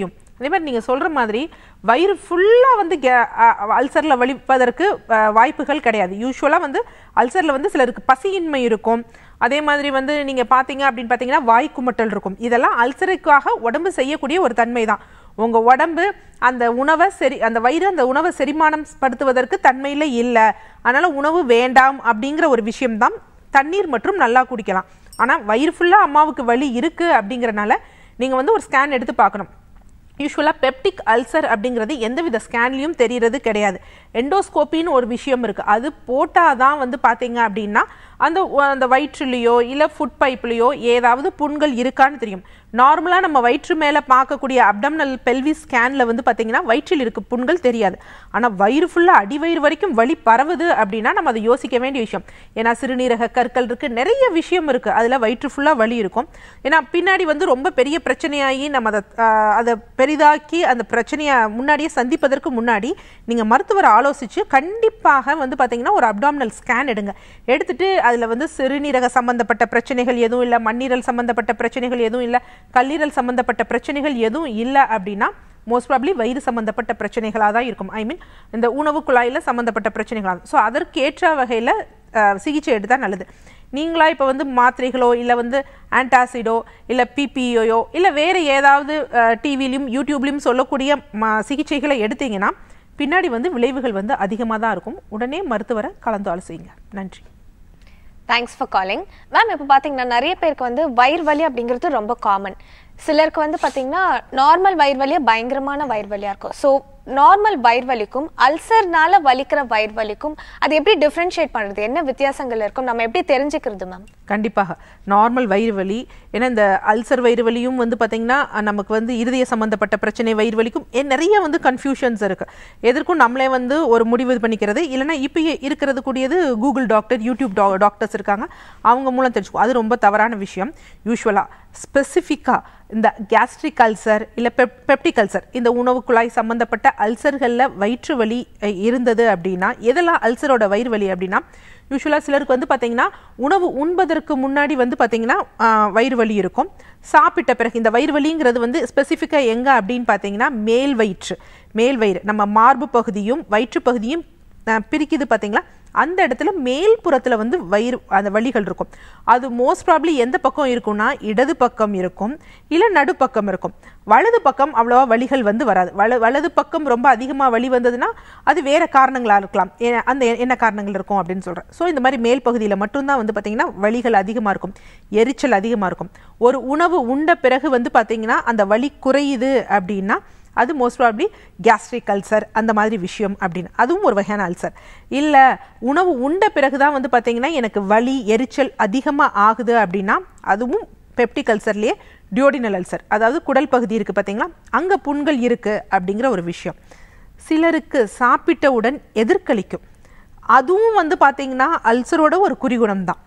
அதே மாதிரி நீங்கள் சொல்கிற மாதிரி வயிறு ஃபுல்லாக வந்து அல்சரில் வலிப்பதற்கு அஹ், வாய்ப்புகள் கிடையாது யூஸ்வலாக வந்து அல்சரில் வந்து சிலருக்கு பசியின்மை இருக்கும் அதே மாதிரி வந்து நீங்கள் பார்த்தீங்க அப்படின்னு பார்த்தீங்கன்னா வாய் குமட்டல் இருக்கும் இதெல்லாம் அல்சருக்காக உடம்பு செய்யக்கூடிய ஒரு தன்மை தான் உங்கள் உடம்பு அந்த உணவை சரி அந்த வயிறு அந்த உணவை செரிமானம் படுத்துவதற்கு தன்மையில் இல்லை அதனால் உணவு வேண்டாம் அப்படிங்கிற ஒரு விஷயம்தான் தண்ணீர் மற்றும் நல்லா குடிக்கலாம் ஆனால் வயிறு ஃபுல்லாக அம்மாவுக்கு வலி இருக்குது அப்படிங்கிறனால நீங்கள் வந்து ஒரு ஸ்கேன் எடுத்து பார்க்கணும் யூஸ்வலாக பெப்டிக் அல்சர் அப்படிங்கிறது எந்தவித ஸ்கேன்லையும் தெரியறது கிடையாது எண்டோஸ்கோப்பின்னு ஒரு விஷயம் இருக்குது அது போட்டால் தான் வந்து பார்த்தீங்க அப்படின்னா அந்த அந்த வயிற்றுலையோ இல்லை ஃபுட் பைப்லேயோ ஏதாவது புண்கள் இருக்கான்னு தெரியும் நார்மலாக நம்ம வயிற்று மேலே பார்க்கக்கூடிய அப்டம்னல் பெல்வி ஸ்கேனில் வந்து பார்த்தீங்கன்னா வயிற்றில் இருக்க புண்கள் தெரியாது ஆனால் வயிறு ஃபுல்லாக அடி வயிறு வரைக்கும் வலி பரவுது அப்படின்னா நம்ம அதை யோசிக்க வேண்டிய விஷயம் ஏன்னா சிறுநீரக கற்கள் இருக்குது நிறைய விஷயம் இருக்குது அதில் வயிற்று ஃபுல்லாக வலி இருக்கும் ஏன்னா பின்னாடி வந்து ரொம்ப பெரிய பிரச்சனையாகி நம்ம அதை ஆஹ், அதை பெரிதாக்கி அந்த பிரச்சனையை முன்னாடியே சந்திப்பதற்கு முன்னாடி நீங்கள் மருத்துவரை ஆலோசித்து கண்டிப்பாக வந்து பார்த்தீங்கன்னா ஒரு அப்டாமினல் ஸ்கேன் எடுங்க எடுத்துட்டு அதில் வந்து சிறுநீரக சம்பந்தப்பட்ட பிரச்சனைகள் எதுவும் இல்லை மண்ணீரல் சம்பந்தப்பட்ட பிரச்சனைகள் எதுவும் இல்லை கல்லீரல் சம்பந்தப்பட்ட பிரச்சனைகள் எதுவும் இல்லை அப்படின்னா மோஸ்ட் ப்ராப்ளி வயிறு சம்பந்தப்பட்ட பிரச்சனைகளாக தான் இருக்கும் ஐ மீன் இந்த உணவு குழாயில் சம்பந்தப்பட்ட பிரச்சனைகளாக ஸோ அதற்கேற்ற வகையில் சிகிச்சை எடுத்தால் நல்லது நீங்களா இப்போ வந்து மாத்திரைகளோ இல்லை வந்து ஆன்டாசிடோ இல்லை பிபிஓயோ இல்லை வேறு ஏதாவது டிவிலையும் யூடியூப்லேயும் சொல்லக்கூடிய ம சிகிச்சைகளை எடுத்தீங்கன்னா பின்னாடி வந்து விளைவுகள் வந்து அதிகமாக தான் இருக்கும் உடனே மருத்துவரை கலந்து ஆலோசிங்க நன்றி தேங்க்ஸ் ஃபார் காலிங் மேம் இப்போ பார்த்தீங்கன்னா நிறைய பேருக்கு வந்து வயிறு வலி அப்படிங்கிறது ரொம்ப காமன் சிலருக்கு வந்து பார்த்தீங்கன்னா நார்மல் வயிறு வலியே பயங்கரமான வயிறு வலியாக இருக்கும் ஸோ நார்மல் வயிறு வலிக்கும் அல்சர்னால வலிக்கிற வயிறு வலிக்கும் அது எப்படி டிஃப்ரென்ஷியேட் பண்ணுறது என்ன வித்தியாசங்கள் இருக்கும் நம்ம எப்படி தெரிஞ்சுக்கிறது மேம் கண்டிப்பாக நார்மல் வயிறு வலி ஏன்னா இந்த அல்சர் வயிறு வலியும் வந்து பார்த்தீங்கன்னா அஹ், நமக்கு வந்து இருதய சம்பந்தப்பட்ட பிரச்சனை வயிறு வலிக்கும் ஏ- நிறைய வந்து கன்ஃபியூஷன்ஸ் இருக்கு எதற்கும் நம்மளே வந்து ஒரு முடிவு இது பண்ணிக்கிறது இல்லைன்னா இப்போ இருக்கிறது கூடியது கூகுள் டாக்டர் யூடியூப் டா டாக்டர்ஸ் இருக்காங்க அவங்க மூலம் தெரிஞ்சுக்கும் அது ரொம்ப தவறான விஷயம் யூஸ்வலாக ஸ்பெசிஃபிக்காக இந்த கேஸ்ட்ரிக் அல்சர் இல்லை பெப் பெப்டிக் அல்சர் இந்த உணவு குழாய் சம்பந்தப்பட்ட அல்சர்களில் வயிற்று வலி அஹ், இருந்தது அப்படின்னா எதெல்லாம் அல்சரோட வயிறு வலி அப்படின்னா யூஸ்வலாக சிலருக்கு வந்து பார்த்தீங்கன்னா உணவு உண்பதற்கு முன்னாடி வந்து பார்த்தீங்கன்னா ஆஹ், வயிறு வலி இருக்கும் சாப்பிட்ட பிறகு இந்த வயிறு வலிங்கிறது வந்து ஸ்பெசிஃபிக்காக எங்கே அப்படின்னு பார்த்தீங்கன்னா மேல் வயிற்று மேல் வயிறு நம்ம மார்பு பகுதியும் வயிற்று பகுதியும் ஆஹ், பிரிக்குது பார்த்தீங்களா அந்த இடத்துல மேல் புறத்தில் வந்து வயிறு அந்த வலிகள் இருக்கும் அது மோஸ்ட் ப்ராப்ளி எந்த பக்கம் இருக்கும்னா இடது பக்கம் இருக்கும் இல்லை நடுப்பக்கம் இருக்கும் வலது பக்கம் அவ்வளோவா வலிகள் வந்து வராது வல வலது பக்கம் ரொம்ப அதிகமாக வலி வந்ததுன்னா அது வேற காரணங்களாக இருக்கலாம் ஏ- அந்த எ- என்ன காரணங்கள் இருக்கும் அப்படின்னு சொல்கிறேன் ஸோ இந்த மாதிரி மேல் பகுதியில் மட்டும்தான் வந்து பார்த்தீங்கன்னா வலிகள் அதிகமாக இருக்கும் எரிச்சல் அதிகமாக இருக்கும் ஒரு உணவு உண்ட பிறகு வந்து பார்த்தீங்கன்னா அந்த வலி குறையுது அப்படின்னா அது மோஸ்ட் ப்ராப்ளி கேஸ்ட்ரிக் அல்சர் அந்த மாதிரி விஷயம் அப்படின்னு அதுவும் ஒரு வகையான அல்சர் இல்லை உணவு உண்ட பிறகு தான் வந்து பார்த்தீங்கன்னா எனக்கு வலி எரிச்சல் அதிகமாக ஆகுது அப்படின்னா அதுவும் பெப்டிக் அல்சர்லேயே டியோடினல் அல்சர் அதாவது குடல் பகுதி இருக்குது பார்த்தீங்களா அங்கே புண்கள் இருக்குது அப்படிங்கிற ஒரு விஷயம் சிலருக்கு சாப்பிட்டவுடன் எதிர்க்களிக்கும் அதுவும் வந்து பார்த்தீங்கன்னா அல்சரோட ஒரு குறிகுணம் தான்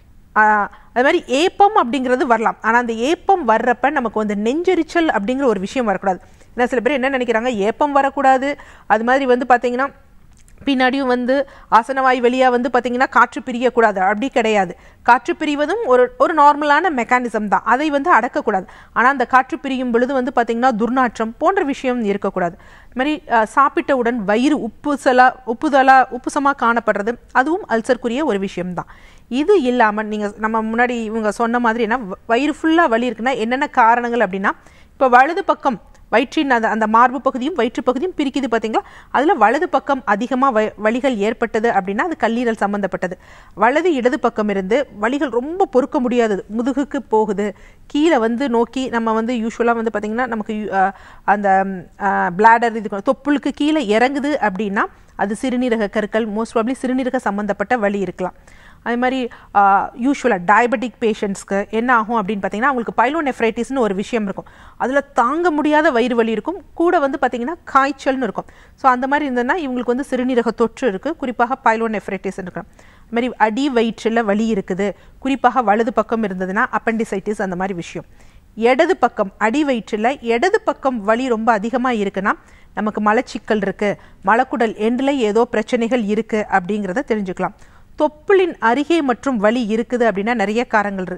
ஆஹ் அது மாதிரி ஏப்பம் அப்படிங்கிறது வரலாம் ஆனால் அந்த ஏப்பம் வர்றப்ப நமக்கு வந்து நெஞ்செரிச்சல் அப்படிங்கிற ஒரு விஷயம் வரக்கூடாது ஏன்னா சில பேர் என்ன நினைக்கிறாங்க ஏப்பம் வரக்கூடாது அது மாதிரி வந்து பார்த்தீங்கன்னா பின்னாடியும் வந்து ஆசனவாய் வெளியாக வந்து பார்த்தீங்கன்னா காற்று பிரியக்கூடாது அப்படி கிடையாது காற்று பிரிவதும் ஒரு ஒரு நார்மலான மெக்கானிசம் தான் அதை வந்து அடக்கக்கூடாது ஆனால் அந்த காற்று பிரியும் பொழுது வந்து பார்த்தீங்கன்னா துர்நாற்றம் போன்ற விஷயம் இருக்கக்கூடாது இது மாதிரி அஹ், சாப்பிட்டவுடன் வயிறு உப்புசலா உப்புதலா உப்புசமாக காணப்படுறது அதுவும் அல்சருக்குரிய ஒரு விஷயம்தான் இது இல்லாமல் நீங்கள் நம்ம முன்னாடி இவங்க சொன்ன மாதிரி என்ன வ- வயிறு ஃபுல்லாக வலி இருக்குன்னா என்னென்ன காரணங்கள் அப்படின்னா இப்போ வலது பக்கம் வயிற்றின் அந்த அந்த மார்பு பகுதியும் வயிற்று பகுதியும் பிரிக்குது பார்த்தீங்களா அதில் வலது பக்கம் அதிகமாக வ வலிகள் ஏற்பட்டது அப்படின்னா அது கல்லீரல் சம்மந்தப்பட்டது வலது இடது பக்கம் இருந்து வலிகள் ரொம்ப பொறுக்க முடியாதது முதுகுக்கு போகுது கீழே வந்து நோக்கி நம்ம வந்து யூஸ்வலாக வந்து பார்த்திங்கன்னா நமக்கு யு- அஹ் அந்த பிளாடர் இது தொப்புளுக்கு கீழே இறங்குது அப்படின்னா அது சிறுநீரக கற்கள் மோஸ்ட் ப்ராப்ளி சிறுநீரக சம்மந்தப்பட்ட வலி இருக்கலாம் அதே மாதிரி யூஸ்வலாக டயபெட்டிக் பேஷண்ட்ஸ்க்கு என்ன ஆகும் அப்படின்னு பார்த்தீங்கன்னா அவங்களுக்கு பைலோனெஃப்ரைட்டிஸ்னு ஒரு விஷயம் இருக்கும் அதில் தாங்க முடியாத வயிறு வலி இருக்கும் கூட வந்து பார்த்தீங்கன்னா காய்ச்சல்னு இருக்கும் ஸோ அந்த மாதிரி இருந்ததுன்னா இவங்களுக்கு வந்து சிறுநீரக தொற்று இருக்குது குறிப்பாக பைலோனெஃப்ரைட்டிஸ் இருக்கும் அது மாதிரி அடி வயிற்றில் வலி இருக்குது குறிப்பாக வலது பக்கம் இருந்ததுன்னா அப்பெண்டிசைட்டிஸ் அந்த மாதிரி விஷயம் இடது பக்கம் அடி வயிற்றில் இடது பக்கம் வலி ரொம்ப அதிகமாக இருக்குன்னா நமக்கு மலச்சிக்கல் இருக்குது மலக்குடல் எண்டில் ஏதோ பிரச்சனைகள் இருக்குது அப்படிங்கிறத தெரிஞ்சுக்கலாம் தொப்புளின் அருகே மற்றும் வலி இருக்குது அப்படின்னா நிறைய காரணங்கள் இருக்கு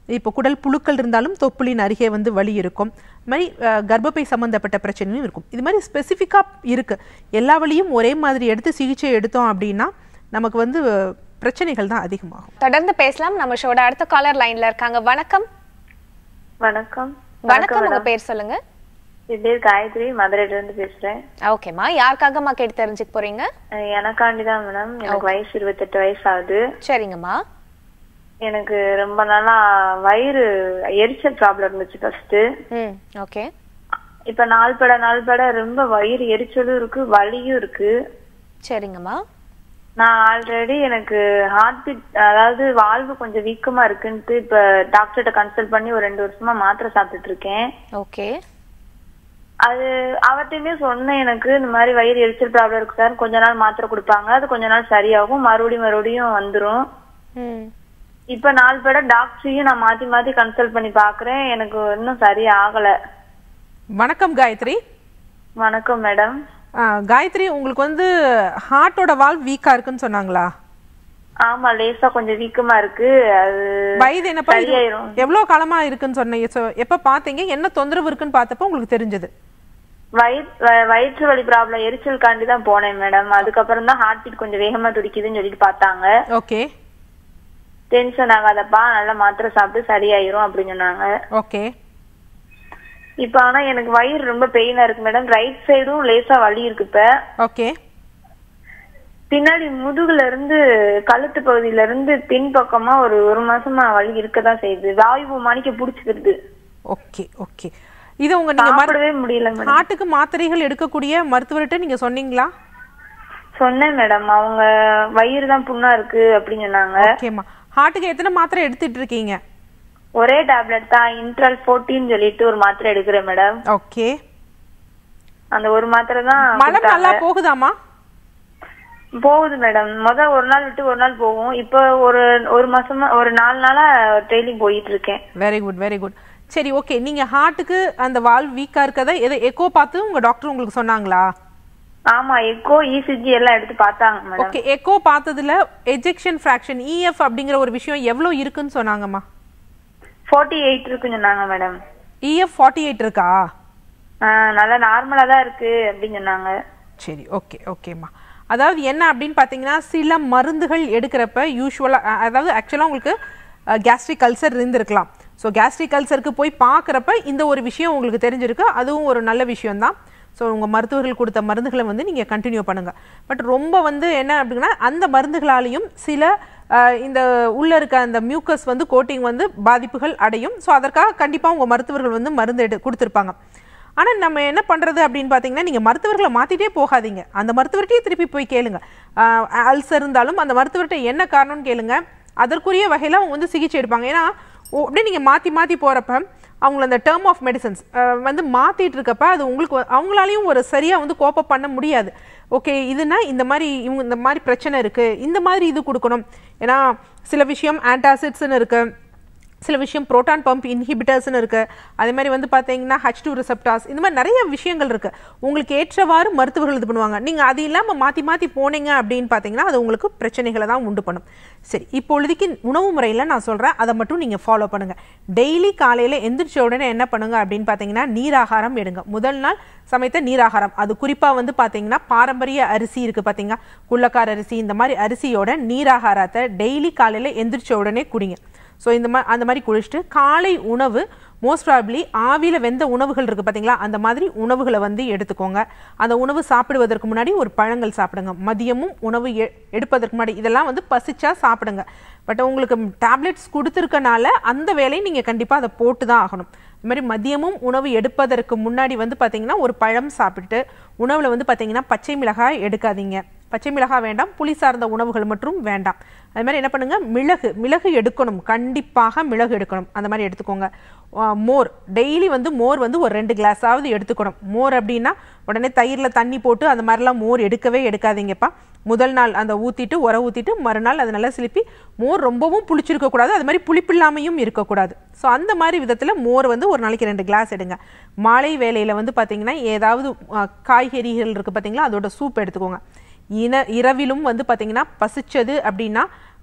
இப்போ குடல் புழுக்கள் இருந்தாலும் தொப்புளின் அருகே வந்து வலி இருக்கும் இது மாதிரி அஹ், கர்ப்பப்பை சம்மந்தப்பட்ட பிரச்சனையும் இருக்கும் இது மாதிரி ஸ்பெசிஃபிக்காக இருக்குது எல்லா வலியும் ஒரே மாதிரி எடுத்து சிகிச்சை எடுத்தோம் அப்படின்னா நமக்கு வந்து அஹ், பிரச்சனைகள் தான் அதிகமாகும் தொடர்ந்து பேசலாம் நம்ம ஷோட அடுத்த காலர் லைன்ல இருக்காங்க வணக்கம் வணக்கம் வணக்கம் உங்க பேர் சொல்லுங்க என் பேர் காயத்ரி மதுரையில இருந்து பேசுறேன் ஓகேம்மா யாருக்காகம்மா கேட்டு தெரிஞ்சுக்க போறீங்க அஹ் எனக்காண்டிதான் மேடம் எனக்கு வயசு இருபத்தெட்டு வயசு ஆகுது சரிங்கம்மா எனக்கு ரொம்ப நாளா வயிறு எரிச்சல் ப்ராப்ளம் இருந்துச்சு ஃபர்ஸ்ட் ம் ஓகே இப்ப நாள் பட நாள் பட ரொம்ப வயிறு எரிச்சலும் இருக்கு வலியும் இருக்கு சரிங்கம்மா நான் ஆல்ரெடி எனக்கு ஹார்ட் பீட் அதாவது வாழ்வு கொஞ்சம் வீக்கமா இருக்குன்ட்டு இப்ப டாக்டர்கிட்ட கன்சல்ட் பண்ணி ஒரு ரெண்டு வருஷமா மாத்திரை சாப்பிட்டுட்டு இருக்கேன் ஓகே அது அவர்கிட்டயுமே சொன்னேன் எனக்கு இந்த மாதிரி வயிறு எரிச்சல் ப்ராப்ளம் இருக்கு சார் கொஞ்ச நாள் மாத்திரை கொடுப்பாங்க அது கொஞ்ச நாள் சரியாகும் மறுபடியும் மறுபடியும் வந்துரும் ம் இப்ப நாள் பட டாக்டரையும் நான் மாத்தி மாத்தி கன்சல்ட் பண்ணி பாக்குறேன் எனக்கு இன்னும் சரியா ஆகல வணக்கம் காயத்ரி வணக்கம் மேடம் ஆ, காயத்ரி உங்களுக்கு வந்து ஹார்ட்டோட வால் வீக்காக இருக்குன்னு சொன்னாங்களா ஆமா லேசா கொஞ்சம் வீக்கமா இருக்கு அது வயது என்னப்பா இது சரியாயிரும் எவ்வளோ காலமா இருக்குன்னு சொன்னீங்க So, எப்ப பார்த்தீங்க என்ன தொந்தரவு இருக்குன்னு பார்த்தப்ப உங்களுக்கு தெரிஞ்சது வயிற் வ- வயிற்று வலி ப்ராப்ளம் எரிச்சலுக்காண்டி தான் போனேன் மேடம் அதுக்கப்புறம் தான் ஹார்ட் பீட் கொஞ்சம் வேகமா துடிக்குதுன்னு சொல்லிட்டு பார்த்தாங்க ஓகே டென்ஷன் ஆகாதப்பா நல்லா மாத்திரை சாப்பிட்டு சரியாயிரும் அப்படின்னு சொன்னாங்க ஓகே இப்ப ஆனா எனக்கு வயிறு ரொம்ப பெயினா இருக்கு மேடம் ரைட் சைடும் லேசா வலி இருக்கு இப்ப ஓகே பின்னாடி முதுகுல இருந்து கழுத்து பகுதியில இருந்து பின் பக்கமா ஒரு ஒரு மாசமா வலி இருக்கதான் செய்யுது வாயு மாணிக்க புடிச்சுக்கிறது ஓகே ஓகே இது உங்க நீங்க மரு- சாப்பிடவே முடியல மேடம் ஹார்ட்டுக்கு மாத்திரைகள் எடுக்கக்கூடிய மருத்துவர்கிட்ட நீங்க சொன்னீங்களா சொன்னேன் மேடம் அவங்க வயிறு தான் புண்ணா இருக்கு அப்படின்னு சொன்னாங்க ஓகேம்மா ஹார்ட்டுக்கு எத்தனை மாத்திரை எடுத்துட்டு இருக்கீங்க ஒரே டேப்லெட் தான் இன்ட்ரல் போர்ட்டின்னு சொல்லிட்டு ஒரு மாத்திரை எடுக்கிறேன் மேடம் ஓகே அந்த ஒரு மாத்திரை தான் மலம் நல்லா போகுதாமா போகுது மேடம் முத ஒரு நாள் விட்டு ஒரு நாள் போகும் இப்போ ஒரு ஒரு மாசமா ஒரு நாலு நாளா டெய்லி போயிட்டு இருக்கேன் வெரி குட் வெரி குட் சரி ஓகே நீங்க ஹார்ட்டுக்கு அந்த வால் வீக்கா இருக்கதை எதை எக்கோ பார்த்து உங்க டாக்டர் உங்களுக்கு சொன்னாங்களா ஆமா எக்கோ இசிஜி எல்லாம் எடுத்து பார்த்தாங்க மேடம் ஓகே எக்கோ பார்த்ததுல எஜெக்ஷன் ஃபிராக்ஷன் இஎஃப் அப்படிங்கிற ஒரு விஷயம் எவ்வளவு இருக்குன்னு சொன்னாங்கம்மா ஃபோர்ட்டி எயிட் இருக்குன்னு சொன்னாங்க மேடம் இஎஃப் ஃபார்ட்டி எயிட் இருக்கா நல்லா நார்மலா தான் இருக்கு அப்படின்னு சொன்னாங்க சரி ஓகே ஓகேம்மா அதாவது என்ன அப்படின்னு பார்த்தீங்கன்னா சில மருந்துகள் எடுக்கிறப்ப யூஸ்வலாக அதாவது ஆக்சுவலாக உங்களுக்கு கேஸ்ட்ரிக் அல்சர் இருந்திருக்கலாம் ஸோ கேஸ்ட்ரிக் அல்சருக்கு போய் பார்க்குறப்ப இந்த ஒரு விஷயம் உங்களுக்கு தெரிஞ்சிருக்கு அதுவும் ஒரு நல்ல விஷயம்தான் ஸோ உங்கள் மருத்துவர்கள் கொடுத்த மருந்துகளை வந்து நீங்கள் கண்டினியூ பண்ணுங்கள் பட் ரொம்ப வந்து என்ன அப்படின்னா அந்த மருந்துகளாலையும் சில அஹ், இந்த உள்ளே இருக்க அந்த மியூக்கஸ் வந்து கோட்டிங் வந்து பாதிப்புகள் அடையும் ஸோ அதற்காக கண்டிப்பாக உங்கள் மருத்துவர்கள் வந்து மருந்து எடு கொடுத்துருப்பாங்க ஆனால் நம்ம என்ன பண்ணுறது அப்படின்னு பார்த்தீங்கன்னா நீங்கள் மருத்துவர்களை மாற்றிட்டே போகாதீங்க அந்த மருத்துவர்கிட்டயே திருப்பி போய் கேளுங்க அல்சர் இருந்தாலும் அந்த மருத்துவர்கிட்ட என்ன காரணம்னு கேளுங்க அதற்குரிய வகையில் அவங்க வந்து சிகிச்சை எடுப்பாங்க ஏன்னா ஓ- அப்படியே நீங்கள் மாற்றி மாற்றி போகிறப்ப அவங்கள அந்த டேர்ம் ஆஃப் மெடிசன்ஸ் வந்து மாற்றிட்டு இருக்கப்ப அது உங்களுக்கு வ- அவங்களாலையும் ஒரு சரியாக வந்து கோப்பப் பண்ண முடியாது ஓகே இதுனா இந்த மாதிரி இவங்க இந்த மாதிரி பிரச்சனை இருக்குது இந்த மாதிரி இது கொடுக்கணும் ஏன்னா சில விஷயம் ஆன்டாசிட்ஸ்னு இருக்குது சில விஷயம் புரோட்டான் பம்ப் இன்ஹிபிட்டர்ஸ்னு இருக்கு அதே மாதிரி வந்து பார்த்தீங்கன்னா ஹச் டூ ரிசப்டாஸ் இந்த மாதிரி நிறைய விஷயங்கள் இருக்கு உங்களுக்கு ஏற்றவாறு மருத்துவர்கள் இது பண்ணுவாங்க நீங்க அது இல்லாம மாத்தி மாத்தி போனீங்க அப்படின்னு பார்த்தீங்கன்னா அது உங்களுக்கு பிரச்சனைகளை தான் உண்டு பண்ணும் சரி இப்பொழுதைக்கு உணவு முறையில் நான் சொல்றேன் அதை மட்டும் நீங்க ஃபாலோ பண்ணுங்க டெய்லி காலையில எந்திரிச்ச உடனே என்ன பண்ணுங்க அப்படின்னு பார்த்தீங்கன்னா நீராகாரம் எடுங்க முதல் நாள் சமைத்த நீராகாரம் அது குறிப்பா வந்து பார்த்தீங்கன்னா பாரம்பரிய அரிசி இருக்கு பார்த்தீங்கன்னா குள்ளக்கார அரிசி இந்த மாதிரி அரிசியோட நீராகாரத்தை டெய்லி காலையில எந்திரிச்ச உடனே குடிங்க ஸோ இந்த மாதிரி அந்த மாதிரி குடிச்சிட்டு காலை உணவு மோஸ்ட் ப்ராப்ளி ஆவியில் வெந்த உணவுகள் இருக்குது பார்த்தீங்களா அந்த மாதிரி உணவுகளை வந்து எடுத்துக்கோங்க அந்த உணவு சாப்பிடுவதற்கு முன்னாடி ஒரு பழங்கள் சாப்பிடுங்க மதியமும் உணவு எ- எடுப்பதற்கு முன்னாடி இதெல்லாம் வந்து பசிச்சா சாப்பிடுங்க பட் உங்களுக்கு டேப்லெட்ஸ் கொடுத்துருக்கனால அந்த வேலையை நீங்கள் கண்டிப்பாக அதை போட்டு தான் ஆகணும் இது மாதிரி மதியமும் உணவு எடுப்பதற்கு முன்னாடி வந்து பார்த்தீங்கன்னா ஒரு பழம் சாப்பிட்டுட்டு உணவில் வந்து பார்த்தீங்கன்னா பச்சை மிளகாய் எடுக்காதீங்க பச்சை மிளகாய் வேண்டாம் புளி சார்ந்த உணவுகள் மற்றும் வேண்டாம் அது மாதிரி என்ன பண்ணுங்க மிளகு மிளகு எடுக்கணும் கண்டிப்பாக மிளகு எடுக்கணும் அந்த மாதிரி எடுத்துக்கோங்க ஆ, மோர் டெய்லி வந்து மோர் வந்து ஒரு ரெண்டு கிளாஸாவது எடுத்துக்கணும் மோர் அப்படின்னா உடனே தயிரில் தண்ணி போட்டு அந்த மாதிரிலாம் மோர் எடுக்கவே எடுக்காதீங்கப்பா முதல் நாள் அந்த ஊற்றிட்டு உர ஊற்றிட்டு மறுநாள் அதை நல்லா சிலுப்பி மோர் ரொம்பவும் புளிச்சிருக்க கூடாது அது மாதிரி புளிப்பில்லாமையும் இருக்கக்கூடாது ஸோ அந்த மாதிரி விதத்தில் மோர் வந்து ஒரு நாளைக்கு ரெண்டு கிளாஸ் எடுங்க மாலை வேளையில் வந்து பார்த்தீங்கன்னா ஏதாவது ஆ, காய்கறிகள் இருக்குது பார்த்தீங்களா அதோட சூப் எடுத்துக்கோங்க இன இரவிலும் வந்து பார்த்தீங்கன்னா பசிச்சது அப்படின்னா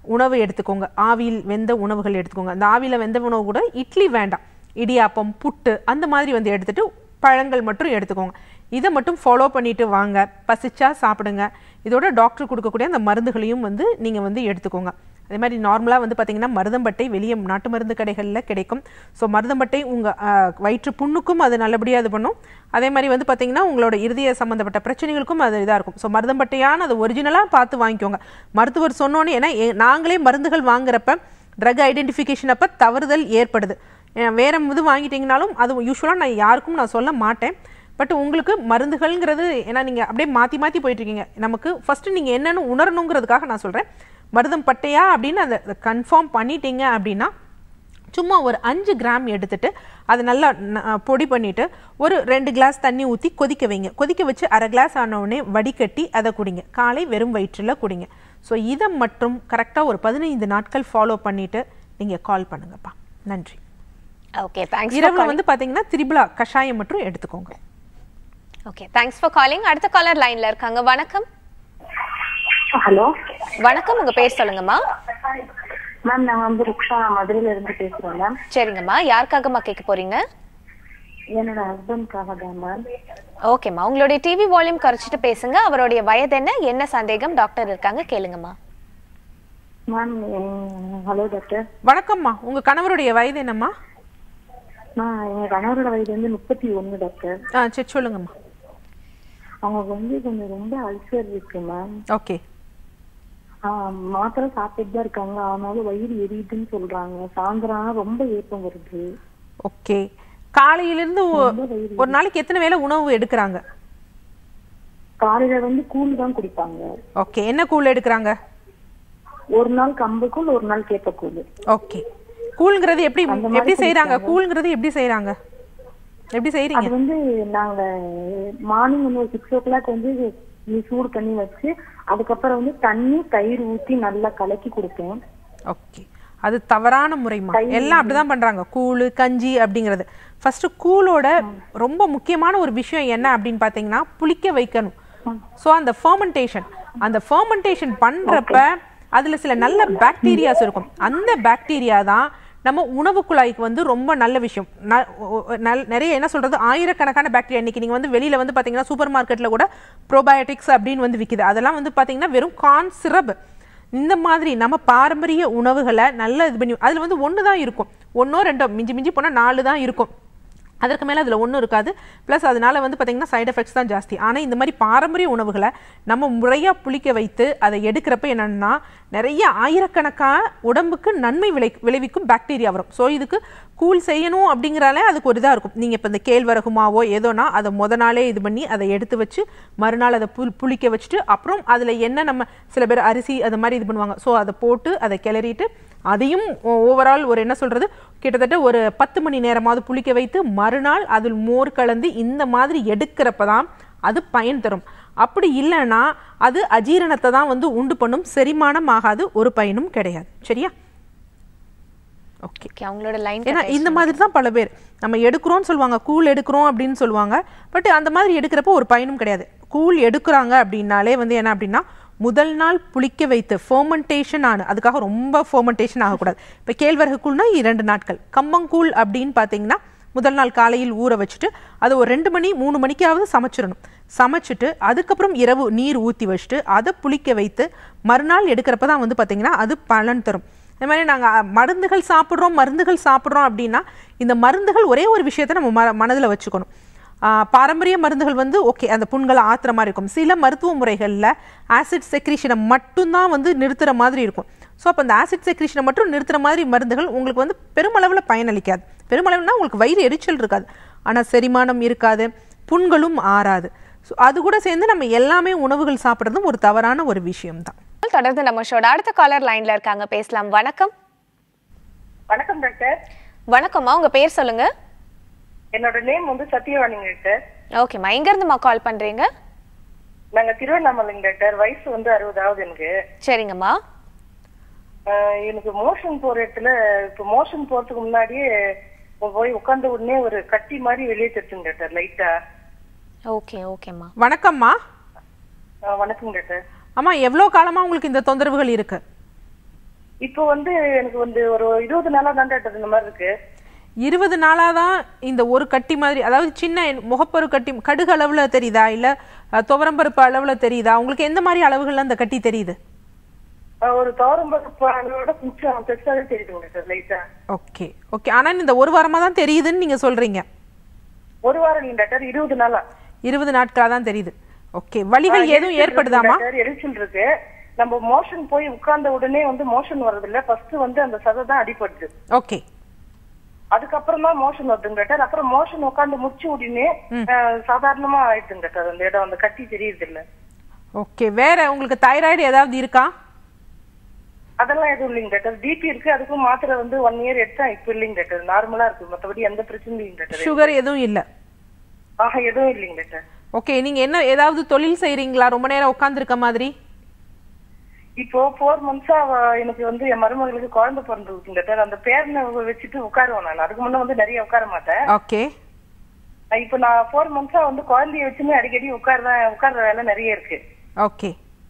உணவு எடுத்துக்கோங்க ஆவியில் வெந்த உணவுகள் எடுத்துக்கோங்க அந்த ஆவியில் வெந்த உணவு கூட இட்லி வேண்டாம் இடியாப்பம் புட்டு அந்த மாதிரி வந்து எடுத்துட்டு பழங்கள் மட்டும் எடுத்துக்கோங்க இதை மட்டும் ஃபாலோ பண்ணிட்டு வாங்க பசிச்சா சாப்பிடுங்க இதோட டாக்டர் கொடுக்கக்கூடிய அந்த மருந்துகளையும் வந்து நீங்கள் வந்து எடுத்துக்கோங்க அதே மாதிரி நார்மலாக வந்து பார்த்தீங்கன்னா மருதம்பட்டை வெளியே நாட்டு மருந்து கடைகளில் கிடைக்கும் ஸோ மருதம்பட்டை உங்கள் வயிற்று புண்ணுக்கும் அது நல்லபடியாக இது பண்ணும் அதே மாதிரி வந்து பார்த்தீங்கன்னா உங்களோட இருதய சம்மந்தப்பட்ட பிரச்சனைகளுக்கும் அது இதாக இருக்கும் ஸோ மருதம்பட்டையான அது ஒரிஜினலாக பார்த்து வாங்கிக்கோங்க மருத்துவர் சொன்னோன்னே ஏன்னா எ- நாங்களே மருந்துகள் வாங்குறப்ப ட்ரக் ஐடென்டிஃபிகேஷன் அப்போ தவறுதல் ஏற்படுது ஏன் வேற இது வாங்கிட்டீங்கனாலும் அது யூஸ்வலாக நான் யாருக்கும் நான் சொல்ல மாட்டேன் பட் உங்களுக்கு மருந்துகள்ங்கிறது ஏன்னா நீங்கள் அப்படியே மாற்றி மாற்றி போயிட்டுருக்கீங்க நமக்கு ஃபஸ்ட்டு நீங்கள் என்னென்னு உணரணுங்கிறதுக்காக நான் சொல்கிறேன் மருதம் பட்டையா அப்படின்னு அதை கன்ஃபார்ம் பண்ணிட்டீங்க அப்படின்னா சும்மா ஒரு அஞ்சு கிராம் எடுத்துட்டு அதை நல்லா ந- பொடி பண்ணிட்டு ஒரு ரெண்டு கிளாஸ் தண்ணி ஊற்றி கொதிக்க வைங்க கொதிக்க வச்சு அரை கிளாஸ் ஆன உடனே வடிகட்டி அதை குடிங்க காலை வெறும் வயிற்றில் குடிங்க ஸோ இதை மட்டும் கரெக்டாக ஒரு பதினைந்து நாட்கள் ஃபாலோ பண்ணிட்டு நீங்கள் கால் பண்ணுங்கப்பா நன்றி ஓகே தேங்க்ஸ் இரவு வந்து பார்த்தீங்கன்னா திரிபுலா கஷாயம் மட்டும் எடுத்துக்கோங்க ஓகே தேங்க்ஸ் ஃபார் காலிங் அடுத்த காலர் லைன்ல இருக்காங்க வணக்கம் ஹலோ வணக்கம் உங்க பேர் சொல்லுங்கம்மா மேம் நாங்க வந்து ருக்ஷா மதுரையில இருந்து பேசுறோம் மேம் சரிங்கம்மா யாருக்காகம்மா கேட்க போறீங்க என்னோட ஹஸ்பண்ட்காக தான் மேம் ஓகேம்மா உங்களுடைய டிவி வால்யூம் குறைச்சிட்டு பேசுங்க அவருடைய வயது என்ன என்ன சந்தேகம் டாக்டர் இருக்காங்க கேளுங்கம்மா மேம் ஹலோ டாக்டர் வணக்கம்மா உங்கள் கணவருடைய வயது என்னம்மா நான் எங்க கணவரோட வயது வந்து முப்பத்தி ஒண்ணு டாக்டர் ஆ சரி சொல்லுங்கம்மா அவங்களுக்கு வந்து கொஞ்சம் ரொம்ப அல்சர் இருக்கு மேம் ஓகே மாத்திரை சாப்பிட்டுட்டு தான் இருக்காங்க ஆனாலும் வயிறு எரியுதுன்னு சொல்றாங்க சாயந்தரம் ஆனா ரொம்ப ஏப்பம் வருது ஓகே காலையிலேருந்து ஒரு நாளைக்கு எத்தனை வேளை உணவு எடுக்கிறாங்க காலையில வந்து கூழ் தான் குடிப்பாங்க ஓகே என்ன கூழ் எடுக்கிறாங்க ஒரு நாள் கம்பு கூழ் ஒரு நாள் கேப்ப கூழ் ஓகே கூழ்ங்கிறது எப்படி எப்படி செய்றாங்க கூழ்ங்கிறது எப்படி செய்றாங்க எப்படி செய்றீங்க அது வந்து நாங்க மார்னிங் வந்து ஒரு சிக்ஸ் ஓ கிளாக் வந்து இது சூடு பண்ணி வச்சு அதுக்கப்புறம் வந்து தண்ணி தயிர் ஊத்தி நல்லா கலக்கி கொடுப்பேன் ஓகே அது தவறான முறைமா எல்லாம் அப்படிதான் பண்றாங்க கூழ் கஞ்சி அப்படிங்கிறது ஃபர்ஸ்ட் கூழோட ரொம்ப முக்கியமான ஒரு விஷயம் என்ன அப்படின்னு பாத்தீங்கன்னா புளிக்க வைக்கணும் ஸோ அந்த ஃபர்மெண்டேஷன் அந்த ஃபர்மெண்டேஷன் பண்றப்ப அதுல சில நல்ல பாக்டீரியாஸ் இருக்கும் அந்த பாக்டீரியா தான் நம்ம உணவு குழாய்க்கு வந்து ரொம்ப நல்ல விஷயம் ந- ஒ- ஒ- நல்- நிறைய என்ன சொல்றது ஆயிரக்கணக்கான பாக்டீரியா இன்னைக்கு நீங்க வந்து வெளியில வந்து பாத்தீங்கன்னா சூப்பர் மார்க்கெட்ல கூட ப்ரோபயோட்டிக்ஸ் அப்படின்னு வந்து விக்குது அதெல்லாம் வந்து பாத்தீங்கன்னா வெறும் கார்ன் சிரப் இந்த மாதிரி நம்ம பாரம்பரிய உணவுகளை நல்லா இது பண்ணி அதில் வந்து ஒன்று தான் இருக்கும் ஒன்றோ ரெண்டோ மிஞ்சி மிஞ்சி போனால் நாலு தான் இருக்கும் அதற்கு மேலே அதில் ஒன்றும் இருக்காது ப்ளஸ் அதனால வந்து பார்த்திங்கன்னா சைடு எஃபெக்ட்ஸ் தான் ஜாஸ்தி ஆனால் இந்த மாதிரி பாரம்பரிய உணவுகளை நம்ம முறையாக புளிக்க வைத்து அதை எடுக்கிறப்ப என்னென்னா நிறைய ஆயிரக்கணக்கான உடம்புக்கு நன்மை விளை விளைவிக்கும் பாக்டீரியா வரும் ஸோ இதுக்கு கூல் செய்யணும் அப்படிங்கிறாலே அதுக்கு ஒரு இதாக இருக்கும் நீங்கள் இப்போ இந்த கேழ்வரகு மாவோ ஏதோனா அதை முத நாளே இது பண்ணி அதை எடுத்து வச்சு மறுநாள் அதை புல் புளிக்க வச்சுட்டு அப்புறம் அதில் என்ன நம்ம சில பேர் அரிசி அது மாதிரி இது பண்ணுவாங்க ஸோ அதை போட்டு அதை கிளறிட்டு அதையும் ஓவரால் ஒரு என்ன சொல்றது கிட்டத்தட்ட ஒரு பத்து மணி நேரமாவது புளிக்க வைத்து மறுநாள் அதில் மோர் கலந்து இந்த மாதிரி எடுக்கிறப்ப தான் அது பயன் தரும் அப்படி இல்லைன்னா அது அஜீரணத்தை தான் வந்து உண்டு பண்ணும் செரிமானம் ஆகாது ஒரு பயனும் கிடையாது சரியா ஓகே ஓகே அவங்களோட லைன் ஏன்னா இந்த மாதிரி தான் பல பேர் நம்ம எடுக்கிறோம்னு சொல்லுவாங்க கூழ் எடுக்கிறோம் அப்படின்னு சொல்லுவாங்க பட் அந்த மாதிரி எடுக்கிறப்போ ஒரு பயனும் கிடையாது கூழ் எடுக்கிறாங்க அப்படின்னாலே வந்து என்ன அப்படின்னா முதல் நாள் புளிக்க வைத்து ஃபர்மெண்டேஷன் ஆன அதுக்காக ரொம்ப ஃபர்மெண்டேஷன் ஆகக்கூடாது இப்போ கேழ்வரகு கூழ்னா இரண்டு நாட்கள் கம்பங்கூழ் அப்படின்னு பார்த்தீங்கன்னா முதல் நாள் காலையில் ஊற வச்சுட்டு அது ஒரு ரெண்டு மணி மூணு மணிக்காவது சமைச்சிடணும் சமைச்சிட்டு அதுக்கப்புறம் இரவு நீர் ஊற்றி வச்சுட்டு அதை புளிக்க வைத்து மறுநாள் எடுக்கிறப்ப தான் வந்து பார்த்தீங்கன்னா அது பலன் தரும் இந்த மாதிரி நாங்கள் மருந்துகள் சாப்பிட்றோம் மருந்துகள் சாப்பிட்றோம் அப்படின்னா இந்த மருந்துகள் ஒரே ஒரு விஷயத்தை நம்ம ம மனதில் வச்சுக்கணும் ஆ, பாரம்பரிய மருந்துகள் வந்து ஓகே அந்த புண்களை ஆத்துற மாதிரி இருக்கும் சில மருத்துவ முறைகளில் ஆசிட் செக்ரீஷனை மட்டும்தான் வந்து நிறுத்துற மாதிரி இருக்கும் ஸோ அப்போ அந்த ஆசிட் செக்ரீஷனை மட்டும் நிறுத்துற மாதிரி மருந்துகள் உங்களுக்கு வந்து பெருமளவில் பயனளிக்காது பெருமளவுனா உங்களுக்கு வயிறு எரிச்சல் இருக்காது ஆனால் செரிமானம் இருக்காது புண்களும் ஆறாது ஸோ அது கூட சேர்ந்து நம்ம எல்லாமே உணவுகள் சாப்பிட்றதும் ஒரு தவறான ஒரு விஷயம்தான் தொடர்ந்து நம்ம ஷோட அடுத்த காலர் லைன்ல இருக்காங்க பேசலாம் வணக்கம் வணக்கம் டாக்டர் வணக்கம்மா உங்க பேர் சொல்லுங்க என்னோட நேம் வந்து சத்யவாணிங்க டாக்டர் ஓகேம்மா எங்க இருந்துமா கால் பண்றீங்க நாங்க திருவண்ணாமலைங்க டாக்டர் வயசு வந்து அறுபதாவது எனக்கு சரிங்கம்மா ஆஹ் எனக்கு மோஷன் போற இடத்துல இப்ப மோஷன் போறதுக்கு முன்னாடியே போய் உட்கார்ந்த உடனே ஒரு கட்டி மாதிரி வெளியே தெரிச்சுங்க டாக்டர் லைட்டா ஓகே ஓகேம்மா ஆஹ் வணக்கம் டாக்டர் ஆமா எவ்வளோ காலமா உங்களுக்கு இந்த தொந்தரவுகள் இருக்கு இப்போ வந்து எனக்கு வந்து ஒரு இருபது நாளா தான் டாக்டர் இந்த மாதிரி இருக்கு இருபது நாளாக தான் இந்த ஒரு கட்டி மாதிரி அதாவது சின்ன முகப்பரு கட்டி கடுகு அளவில் தெரியுதா இல்லை துவரம்பருப்பு அளவில் தெரியுதா உங்களுக்கு எந்த மாதிரி அளவுகள்ல அந்த கட்டி தெரியுது அஹ் ஒரு துவரம்பருப்பு அளவோட கொஞ்சம் பெருசாவே தெரியுதுங்க சார் லைட்டா ஓகே ஓகே ஆனால் இந்த ஒரு வாரமாக தான் தெரியுதுன்னு நீங்கள் சொல்கிறீங்க ஒரு வாரம் இல்லைங்க டாக்டர் இருபது நாளா இருபது நாட்களாக தான் தெரியுது ஓகே வலிகள் எதுவும் ஏற்படுதாமா டாக்டர் எரிச்சல் இருக்கு நம்ம மோஷன் போய் உட்கார்ந்த உடனே வந்து மோஷன் வர்றது இல்ல ஃபர்ஸ்ட் வந்து அந்த சதை தான் அடிபடுது ஓகே அதுக்கப்புறம் தான் மோஷன் வருதுங்க டாக்டர் அப்புறம் மோஷன் உட்கார்ந்து முடிச்ச உடனே அஹ், சாதாரணமா ஆயிடுதுங்க டாக்டர் அந்த இடம் அந்த கட்டி தெரியுது இல்ல ஓகே வேற உங்களுக்கு தைராய்டு ஏதாவது இருக்கா அதெல்லாம் எதுவும் இல்லைங்க டாக்டர் பிபி இருக்கு அதுக்கும் மாத்திரை வந்து ஒன் இயர் எடுத்தா இப்ப இல்லைங்க டாக்டர் நார்மலா இருக்கு மத்தபடி எந்த பிரச்சனையும் இல்லைங்க டாக்டர் சுகர் எதுவும் இல்லை ஆஹா எதுவும் இல்லைங்க டாக்டர் ஓகே நீங்க என்ன ஏதாவது தொழில் செய்றீங்களா ரொம்ப நேரம் உட்காந்துருக்க மாதிரி இப்போ ஃபோர் மந்த்ஸா எனக்கு வந்து என் மருமகளுக்கு குழந்தை பிறந்திருக்குங்க டாக்டர் அந்த பேரனை வச்சுட்டு உட்காருவேன் நான் அதுக்கு முன்ன வந்து நிறைய உட்கார மாட்டேன் ஓகே அஹ் இப்போ நான் ஃபோர் மந்த்ஸா வந்து குழந்தைய வச்சுன்னு அடிக்கடி உட்கார்றேன் உட்கார்ற வேலை நிறைய இருக்கு ஓகே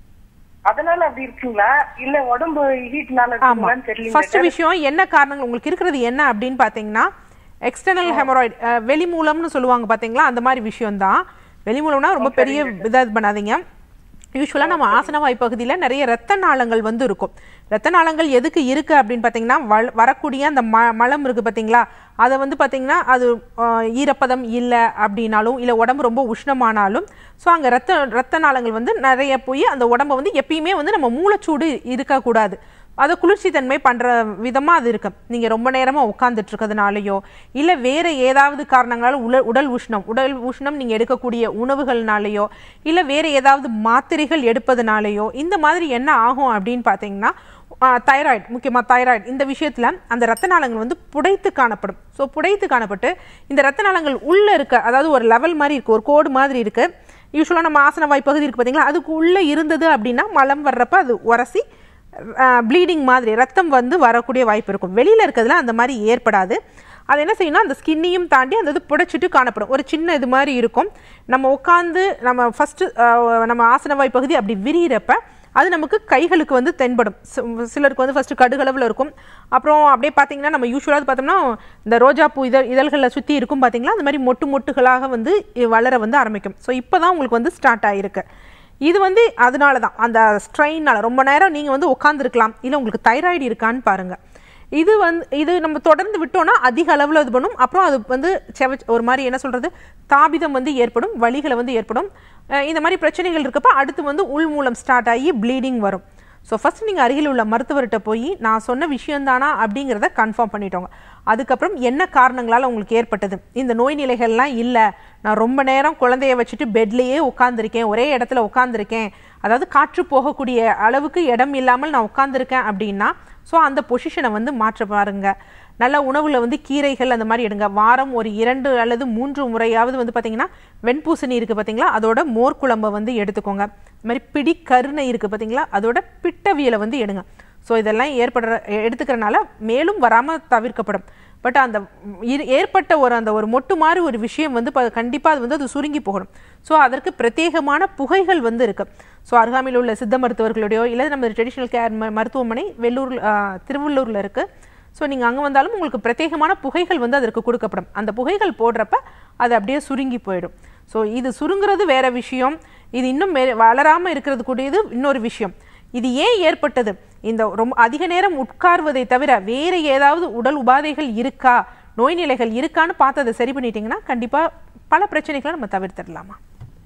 அதனால அப்படி இருக்குங்களா இல்ல உடம்பு ஹீட்னால ஆமா இருக்குங்களான்னு தெரியல ஃபர்ஸ்ட் விஷயம் என்ன காரணங்கள் உங்களுக்கு இருக்கிறது என்ன அப்படின்னு பாத்தீங்கன்னா எக்ஸ்டர்னல் ஹெமராய்டு வெளி மூலம்னு சொல்லுவாங்க பாத்தீங்களா அந்த மாதிரி விஷயம் தான் வெளி மூலம்னா ரொம்ப பெரிய இதா இது பண்ணாதீங்க யூஸ்வலாக நம்ம ஆசனவாய் பகுதியில் நிறைய ரத்த நாளங்கள் வந்து இருக்கும் ரத்த நாளங்கள் எதுக்கு இருக்கு அப்படின்னு பார்த்தீங்கன்னா வள வரக்கூடிய அந்த ம மலம் இருக்கு பார்த்தீங்களா அதை வந்து பார்த்தீங்கன்னா அது ஆஹ், ஈரப்பதம் இல்லை அப்படின்னாலும் இல்லை உடம்பு ரொம்ப உஷ்ணமானாலும் ஸோ அங்கே ரத்த ரத்த நாளங்கள் வந்து நிறைய போய் அந்த உடம்ப வந்து எப்பயுமே வந்து நம்ம மூளைச்சூடு இருக்கக்கூடாது அதை குளிர்ச்சி தன்மை பண்ணுற விதமாக அது இருக்கு நீங்கள் ரொம்ப நேரமாக உட்காந்துட்டு இருக்கிறதுனாலையோ இல்லை வேறு ஏதாவது காரணங்களால உல உடல் உஷ்ணம் உடல் உஷ்ணம் நீங்கள் எடுக்கக்கூடிய உணவுகள்னாலேயோ இல்லை வேறு ஏதாவது மாத்திரைகள் எடுப்பதனாலேயோ இந்த மாதிரி என்ன ஆகும் அப்படின்னு பார்த்தீங்கன்னா தைராய்டு முக்கியமாக தைராய்டு இந்த விஷயத்தில் அந்த ரத்த நாளங்கள் வந்து புடைத்து காணப்படும் ஸோ புடைத்து காணப்பட்டு இந்த ரத்த நாளங்கள் உள்ளே இருக்க அதாவது ஒரு லெவல் மாதிரி இருக்குது ஒரு கோடு மாதிரி இருக்குது யூஸ்வலாக நம்ம ஆசனவாய் பகுதி இருக்குது பார்த்தீங்களா அதுக்கு உள்ளே இருந்தது அப்படின்னா மலம் வர்றப்ப அது உரசி ப்ளீடிங் மாதிரி ரத்தம் வந்து வரக்கூடிய வாய்ப்பு இருக்கும் வெளியில் இருக்கிறதுல அந்த மாதிரி ஏற்படாது அது என்ன செய்யணும் அந்த ஸ்கின்னையும் தாண்டி அந்த இது புடைச்சிட்டு காணப்படும் ஒரு சின்ன இது மாதிரி இருக்கும் நம்ம உட்காந்து நம்ம ஃபஸ்ட்டு நம்ம ஆசனவாய் பகுதி அப்படி விரியிறப்ப அது நமக்கு கைகளுக்கு வந்து தென்படும் சி- சிலருக்கு வந்து ஃபஸ்ட்டு கடுகளவில் இருக்கும் அப்புறம் அப்படியே பார்த்தீங்கன்னா நம்ம யூஸ்வலாக பார்த்தோம்னா இந்த ரோஜாப்பூ இதழ் இதழ்களில் சுற்றி இருக்கும் பார்த்தீங்களா அந்த மாதிரி மொட்டு மொட்டுகளாக வந்து இ- வளர வந்து ஆரம்பிக்கும் ஸோ இப்போ தான் உங்களுக்கு வந்து ஸ்டார்ட் ஆகிருக்கு இது வந்து அதனால தான் அந்த ஸ்ட்ரெயினால் ரொம்ப நேரம் நீங்கள் வந்து உட்காந்துருக்கலாம் இல்லை உங்களுக்கு தைராய்டு இருக்கான்னு பாருங்கள் இது வந்து இது நம்ம தொடர்ந்து விட்டோம்னா அதிக அளவில் இது பண்ணும் அப்புறம் அது வந்து செவ ஒரு மாதிரி என்ன சொல்கிறது தாபிதம் வந்து ஏற்படும் வலிகளை வந்து ஏற்படும் அஹ் இந்த மாதிரி பிரச்சனைகள் இருக்கப்ப அடுத்து வந்து உள் மூலம் ஸ்டார்ட் ஆகி ப்ளீடிங் வரும் ஸோ ஃபர்ஸ்ட் நீங்கள் அருகில் உள்ள மருத்துவர்கிட்ட போய் நான் சொன்ன விஷயம்தானா அப்படிங்கிறத கன்ஃபார்ம் பண்ணிட்டோங்க அதுக்கப்புறம் என்ன காரணங்களால் உங்களுக்கு ஏற்பட்டது இந்த நோய் நிலைகள்லாம் இல்லை நான் ரொம்ப நேரம் குழந்தைய வச்சுட்டு பெட்லேயே உட்காந்துருக்கேன் ஒரே இடத்துல உட்காந்துருக்கேன் அதாவது காற்று போகக்கூடிய அளவுக்கு இடம் இல்லாமல் நான் உட்காந்துருக்கேன் அப்படின்னா ஸோ அந்த பொசிஷனை வந்து மாற்ற பாருங்க நல்ல உணவுல வந்து கீரைகள் அந்த மாதிரி எடுங்க வாரம் ஒரு இரண்டு அல்லது மூன்று முறையாவது வந்து பார்த்தீங்கன்னா வெண்பூசணி இருக்குது பார்த்தீங்களா அதோட மோர் குழம்பை வந்து எடுத்துக்கோங்க இந்த மாதிரி பிடி கருணை இருக்குது பார்த்தீங்களா அதோட பிட்டவியலை வந்து எடுங்க ஸோ இதெல்லாம் ஏற்படுற எ- எடுத்துக்கிறனால மேலும் வராமல் தவிர்க்கப்படும் பட் அந்த இரு- ஏற்பட்ட ஒரு அந்த ஒரு மொட்டு மாதிரி ஒரு விஷயம் வந்து கண்டிப்பாக அது வந்து அது சுருங்கி போகணும் ஸோ அதற்கு பிரத்யேகமான புகைகள் வந்து இருக்கு ஸோ அருகாமையில் உள்ள சித்த மருத்துவர்களுடையோ இல்லை நம்ம ட்ரெடிஷ்னல் கேர் மருத்துவமனை வெள்ளூர் திருவள்ளூரில் இருக்குது ஸோ நீங்கள் அங்கே வந்தாலும் உங்களுக்கு பிரத்யேகமான புகைகள் வந்து அதற்கு கொடுக்கப்படும் அந்த புகைகள் போடுறப்ப அது அப்படியே சுருங்கி போயிடும் ஸோ இது சுருங்குறது வேற விஷயம் இது இன்னும் மே- வளராம இருக்கிறது கூடியது இன்னொரு விஷயம் இது ஏன் ஏற்பட்டது இந்த ரொம்ப அதிக நேரம் உட்கார்வதை தவிர வேற ஏதாவது உடல் உபாதைகள் இருக்கா நோய் நிலைகள் இருக்கான்னு பார்த்து அதை சரி பண்ணிட்டீங்கன்னா கண்டிப்பா பல பிரச்சனைகளை நம்ம தவிர்த்திடலாமா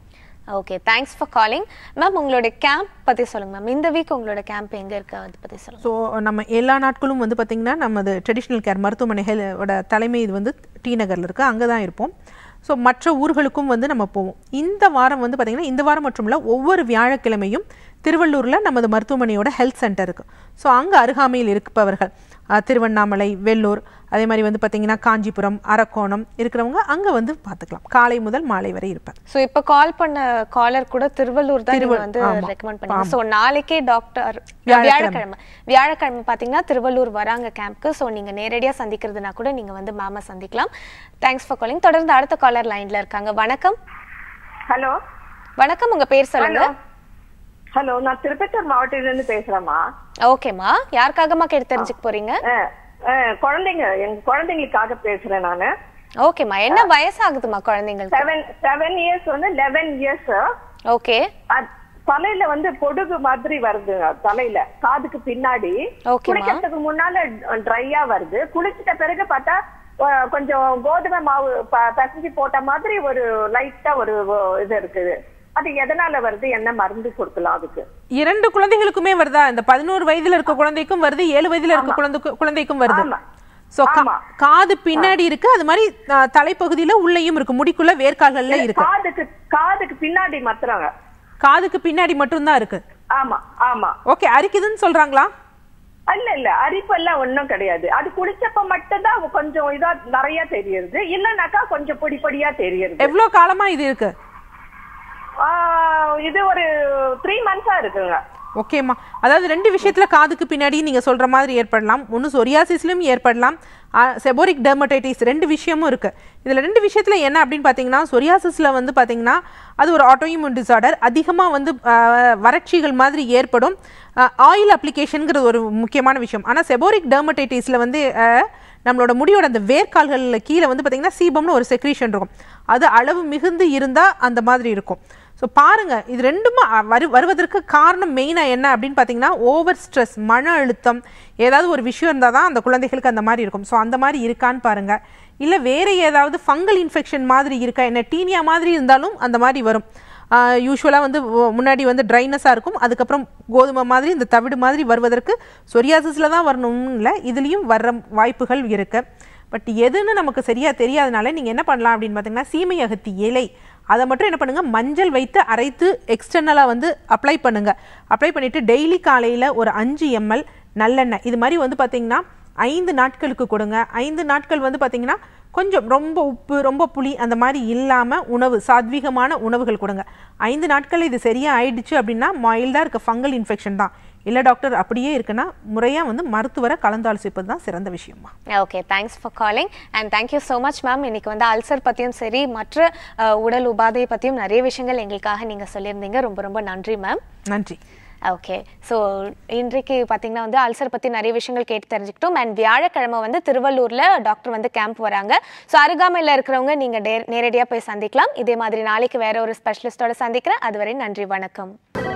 okay thanks for calling ma'am உங்களோட கேம்ப் பத்தி சொல்லுங்க மேம் இந்த வீக் உங்களோட கேம்ப் எங்க இருக்கு அதை பத்தி சொல்லுங்க ஸோ நம்ம எல்லா நாட்களும் வந்து பார்த்திங்கன்னா நமது ட்ரெடிஷ்னல் கேர் மருத்துவமனைகளோட தலைமை இது வந்து டி நகரில் இருக்குது அங்கே தான் இருப்போம் ஸோ மற்ற ஊர்களுக்கும் வந்து நம்ம போவோம் இந்த வாரம் வந்து பார்த்திங்கன்னா இந்த வாரம் மட்டும் இல்லை ஒவ்வொரு வியாழக்கிழமையும் திருவள்ளூரில் நமது மருத்துவமனையோட ஹெல்த் சென்டர் இருக்குது ஸோ அங்கே அருகாமையில் இருப்பவர்கள் அஹ், திருவண்ணாமலை வெள்ளூர் அதே மாதிரி வந்து பார்த்திங்கன்னா காஞ்சிபுரம் அரக்கோணம் இருக்கிறவங்க அங்கே வந்து பார்த்துக்கலாம் காலை முதல் மாலை வரை இருப்பேன் சோ இப்ப கால் பண்ண காலர் கூட திருவள்ளூர் தான் நீங்க திருவள்ளூர், வந்து ஆமா. ரெக்கமெண்ட் பண்ணீங்க சோ நாளைக்கே டாக்டர் வியாழக்கிழமை. வியாழக்கிழமை வியாழக்கிழமை பாத்தீங்கன்னா திருவள்ளூர் வராங்க கேம்ப்க்கு சோ நீங்க நேரடியா சந்திக்கிறதுனா கூட நீங்க வந்து மேம சந்திக்கலாம் தேங்க்ஸ் ஃபார் காலிங் தொடர்ந்து அடுத்த காலர் லைன்ல இருக்காங்க வணக்கம் ஹலோ வணக்கம் உங்க பேர் சொல்லுங்க ஹலோ நான் திருப்பத்தூர் மாவட்டத்துல இருந்து பேசுறேம்மா ஓகேம்மா யாருக்காகம்மா கேட்டு தெரிஞ்சுக்க போறீங்க அஹ், அஹ், குழந்தைங்க எங்க குழந்தைங்களுக்காக பேசுறேன் நானு ஓகேம்மா என்ன வயசாகுதுமா குழந்தைங்களுக்கு செவன் செவன் இயர்ஸ் வந்து லெவன் இயர்ஸ் ஓகே தலையில வந்து பொடுகு மாதிரி வருது தலையில காதுக்கு பின்னாடி ஓகேம்மா. குளிக்கிறதுக்கு முன்னால ட்ரையா வருது குளிச்சிட்ட பிறகு பார்த்தா அஹ், கொஞ்சம் கோதுமை மாவு ப- பிசைஞ்சு போட்ட மாதிரி ஒரு லைட்டா ஒரு இது இருக்குது அது எதனால வருது என்ன மருந்து கொடுக்கலாம் அதுக்கு இரண்டு குழந்தைகளுக்குமே வருதா இந்த பதினோரு வயதுல இருக்க குழந்தைக்கும் வருது ஏழு வயதுல இருக்க குழந்தைக்கு குழந்தைக்கும் வருது ஆமா. சோ ஆமா. காது பின்னாடி இருக்கு அது மாதிரி ஆ, தலைப்பகுதியில உள்ளேயும் இருக்கு முடிக்குள்ள வேர்க்கால்கள்ல இருக்கு காதுக்கு காதுக்கு பின்னாடி மாத்துறாங்க காதுக்கு பின்னாடி மட்டும்தான் இருக்கு ஆமா ஆமா ஓகே அரிக்குதுன்னு சொல்றாங்களா இல்ல இல்ல அரிப்பெல்லாம் ஒண்ணும் கிடையாது அது குளிச்சப்ப மட்டும்தான் கொஞ்சம் இதா நிறைய தெரியுது இல்லனாக்கா கொஞ்சம் பொடி பொடியா தெரியுது எவ்வளவு காலமா இது இருக்கு ஆஹ் இது ஒரு த்ரீ மந்த்ஸா இருக்குங்க ஓகேம்மா அதாவது ரெண்டு விஷயத்துல காதுக்கு பின்னாடி நீங்க சொல்ற மாதிரி ஏற்படலாம் ஒன்று சொரியாசிஸ்லயும் ஏற்படலாம் செபோரிக் டெர்மடைட்டிஸ் ரெண்டு விஷயமும் இருக்கு இதுல ரெண்டு விஷயத்துல என்ன அப்படின்னு பாத்தீங்கன்னா சொரியாசிஸ்ல வந்து பாத்தீங்கன்னா அது ஒரு ஆட்டோஇம்யூன் டிசார்டர் அதிகமா வந்து ஆ, வறட்சிகள் மாதிரி ஏற்படும் ஆயில் அப்ளிகேஷனுங்கிறது ஒரு முக்கியமான விஷயம் ஆனா செபோரிக் டெர்மடைட்டிஸ்ல வந்து ஆ, நம்மளோட முடியோட அந்த வேர்க்கால்களில் கீழே வந்து பாத்தீங்கன்னா சீபம்னு ஒரு செக்ரீஷன் இருக்கும் அது அளவு மிகுந்து இருந்தா அந்த மாதிரி இருக்கும் ஸோ பாருங்க இது ரெண்டுமே அ, வரு வருவதற்கு காரணம் மெயினாக என்ன அப்படின்னு பார்த்தீங்கன்னா ஓவர் ஸ்ட்ரெஸ் மன அழுத்தம் ஏதாவது ஒரு விஷயம் இருந்தால் தான் அந்த குழந்தைகளுக்கு அந்த மாதிரி இருக்கும் ஸோ அந்த மாதிரி இருக்கான்னு பாருங்க இல்லை வேற ஏதாவது ஃபங்கல் இன்ஃபெக்ஷன் மாதிரி இருக்கா என்ன டீனியா மாதிரி இருந்தாலும் அந்த மாதிரி வரும் யூஸ்வலாக வந்து ஒ- முன்னாடி வந்து ட்ரைனஸாக இருக்கும் அதுக்கப்புறம் கோதுமை மாதிரி இந்த தவிடு மாதிரி வருவதற்கு சொரியாசிஸில் தான் வரணும்னு இல்லை இதுலேயும் வர்ற வாய்ப்புகள் இருக்கு பட் எதுன்னு நமக்கு சரியா தெரியாதனால நீங்க என்ன பண்ணலாம் அப்படின்னு பார்த்தீங்கன்னா சீமை அகத்தி இலை அதை மட்டும் என்ன பண்ணுங்க மஞ்சள் வைத்து அரைத்து எக்ஸ்டர்னலா வந்து அப்ளை பண்ணுங்க அப்ளை பண்ணிட்டு டெய்லி காலையில ஒரு அஞ்சு எம்எல் நல்லெண்ணெய் இது மாதிரி வந்து பாத்தீங்கன்னா ஐந்து நாட்களுக்கு கொடுங்க ஐந்து நாட்கள் வந்து பாத்தீங்கன்னா கொஞ்சம் ரொம்ப உப்பு ரொம்ப புளி அந்த மாதிரி இல்லாம உணவு சாத்வீகமான உணவுகள் கொடுங்க ஐந்து நாட்கள் இது சரியா ஆயிடுச்சு அப்படின்னா மைல்டா இருக்க ஃபங்கல் இன்ஃபெக்ஷன் தான் இல்ல டாக்டர் அப்படியே இருக்குன்னா முறையா வந்து மருத்துவரை கலந்தாலோசிப்பது தான் சிறந்த விஷயமா okay thanks for calling and thank you so much ma'am இன்னைக்கு வந்து அல்சர் பற்றியும் சரி மற்ற அஹ், உடல் உபாதை பற்றியும் நிறைய விஷயங்கள் எங்களுக்காக நீங்கள் சொல்லியிருந்தீங்க ரொம்ப ரொம்ப நன்றி மேம் நன்றி ஓகே ஸோ இன்றைக்கு பார்த்தீங்கன்னா வந்து அல்சர் பற்றி நிறைய விஷயங்கள் கேட்டு தெரிஞ்சுக்கிட்டோம் அண்ட் வியாழக்கிழமை வந்து திருவள்ளூரில் டாக்டர் வந்து கேம்ப் வராங்க ஸோ அருகாமையில் இருக்கிறவங்க நீங்கள் நேரடியாக போய் சந்திக்கலாம் இதே மாதிரி நாளைக்கு வேற ஒரு ஸ்பெஷலிஸ்டோட சந்திக்கிறேன் அதுவரை நன்றி வணக்கம்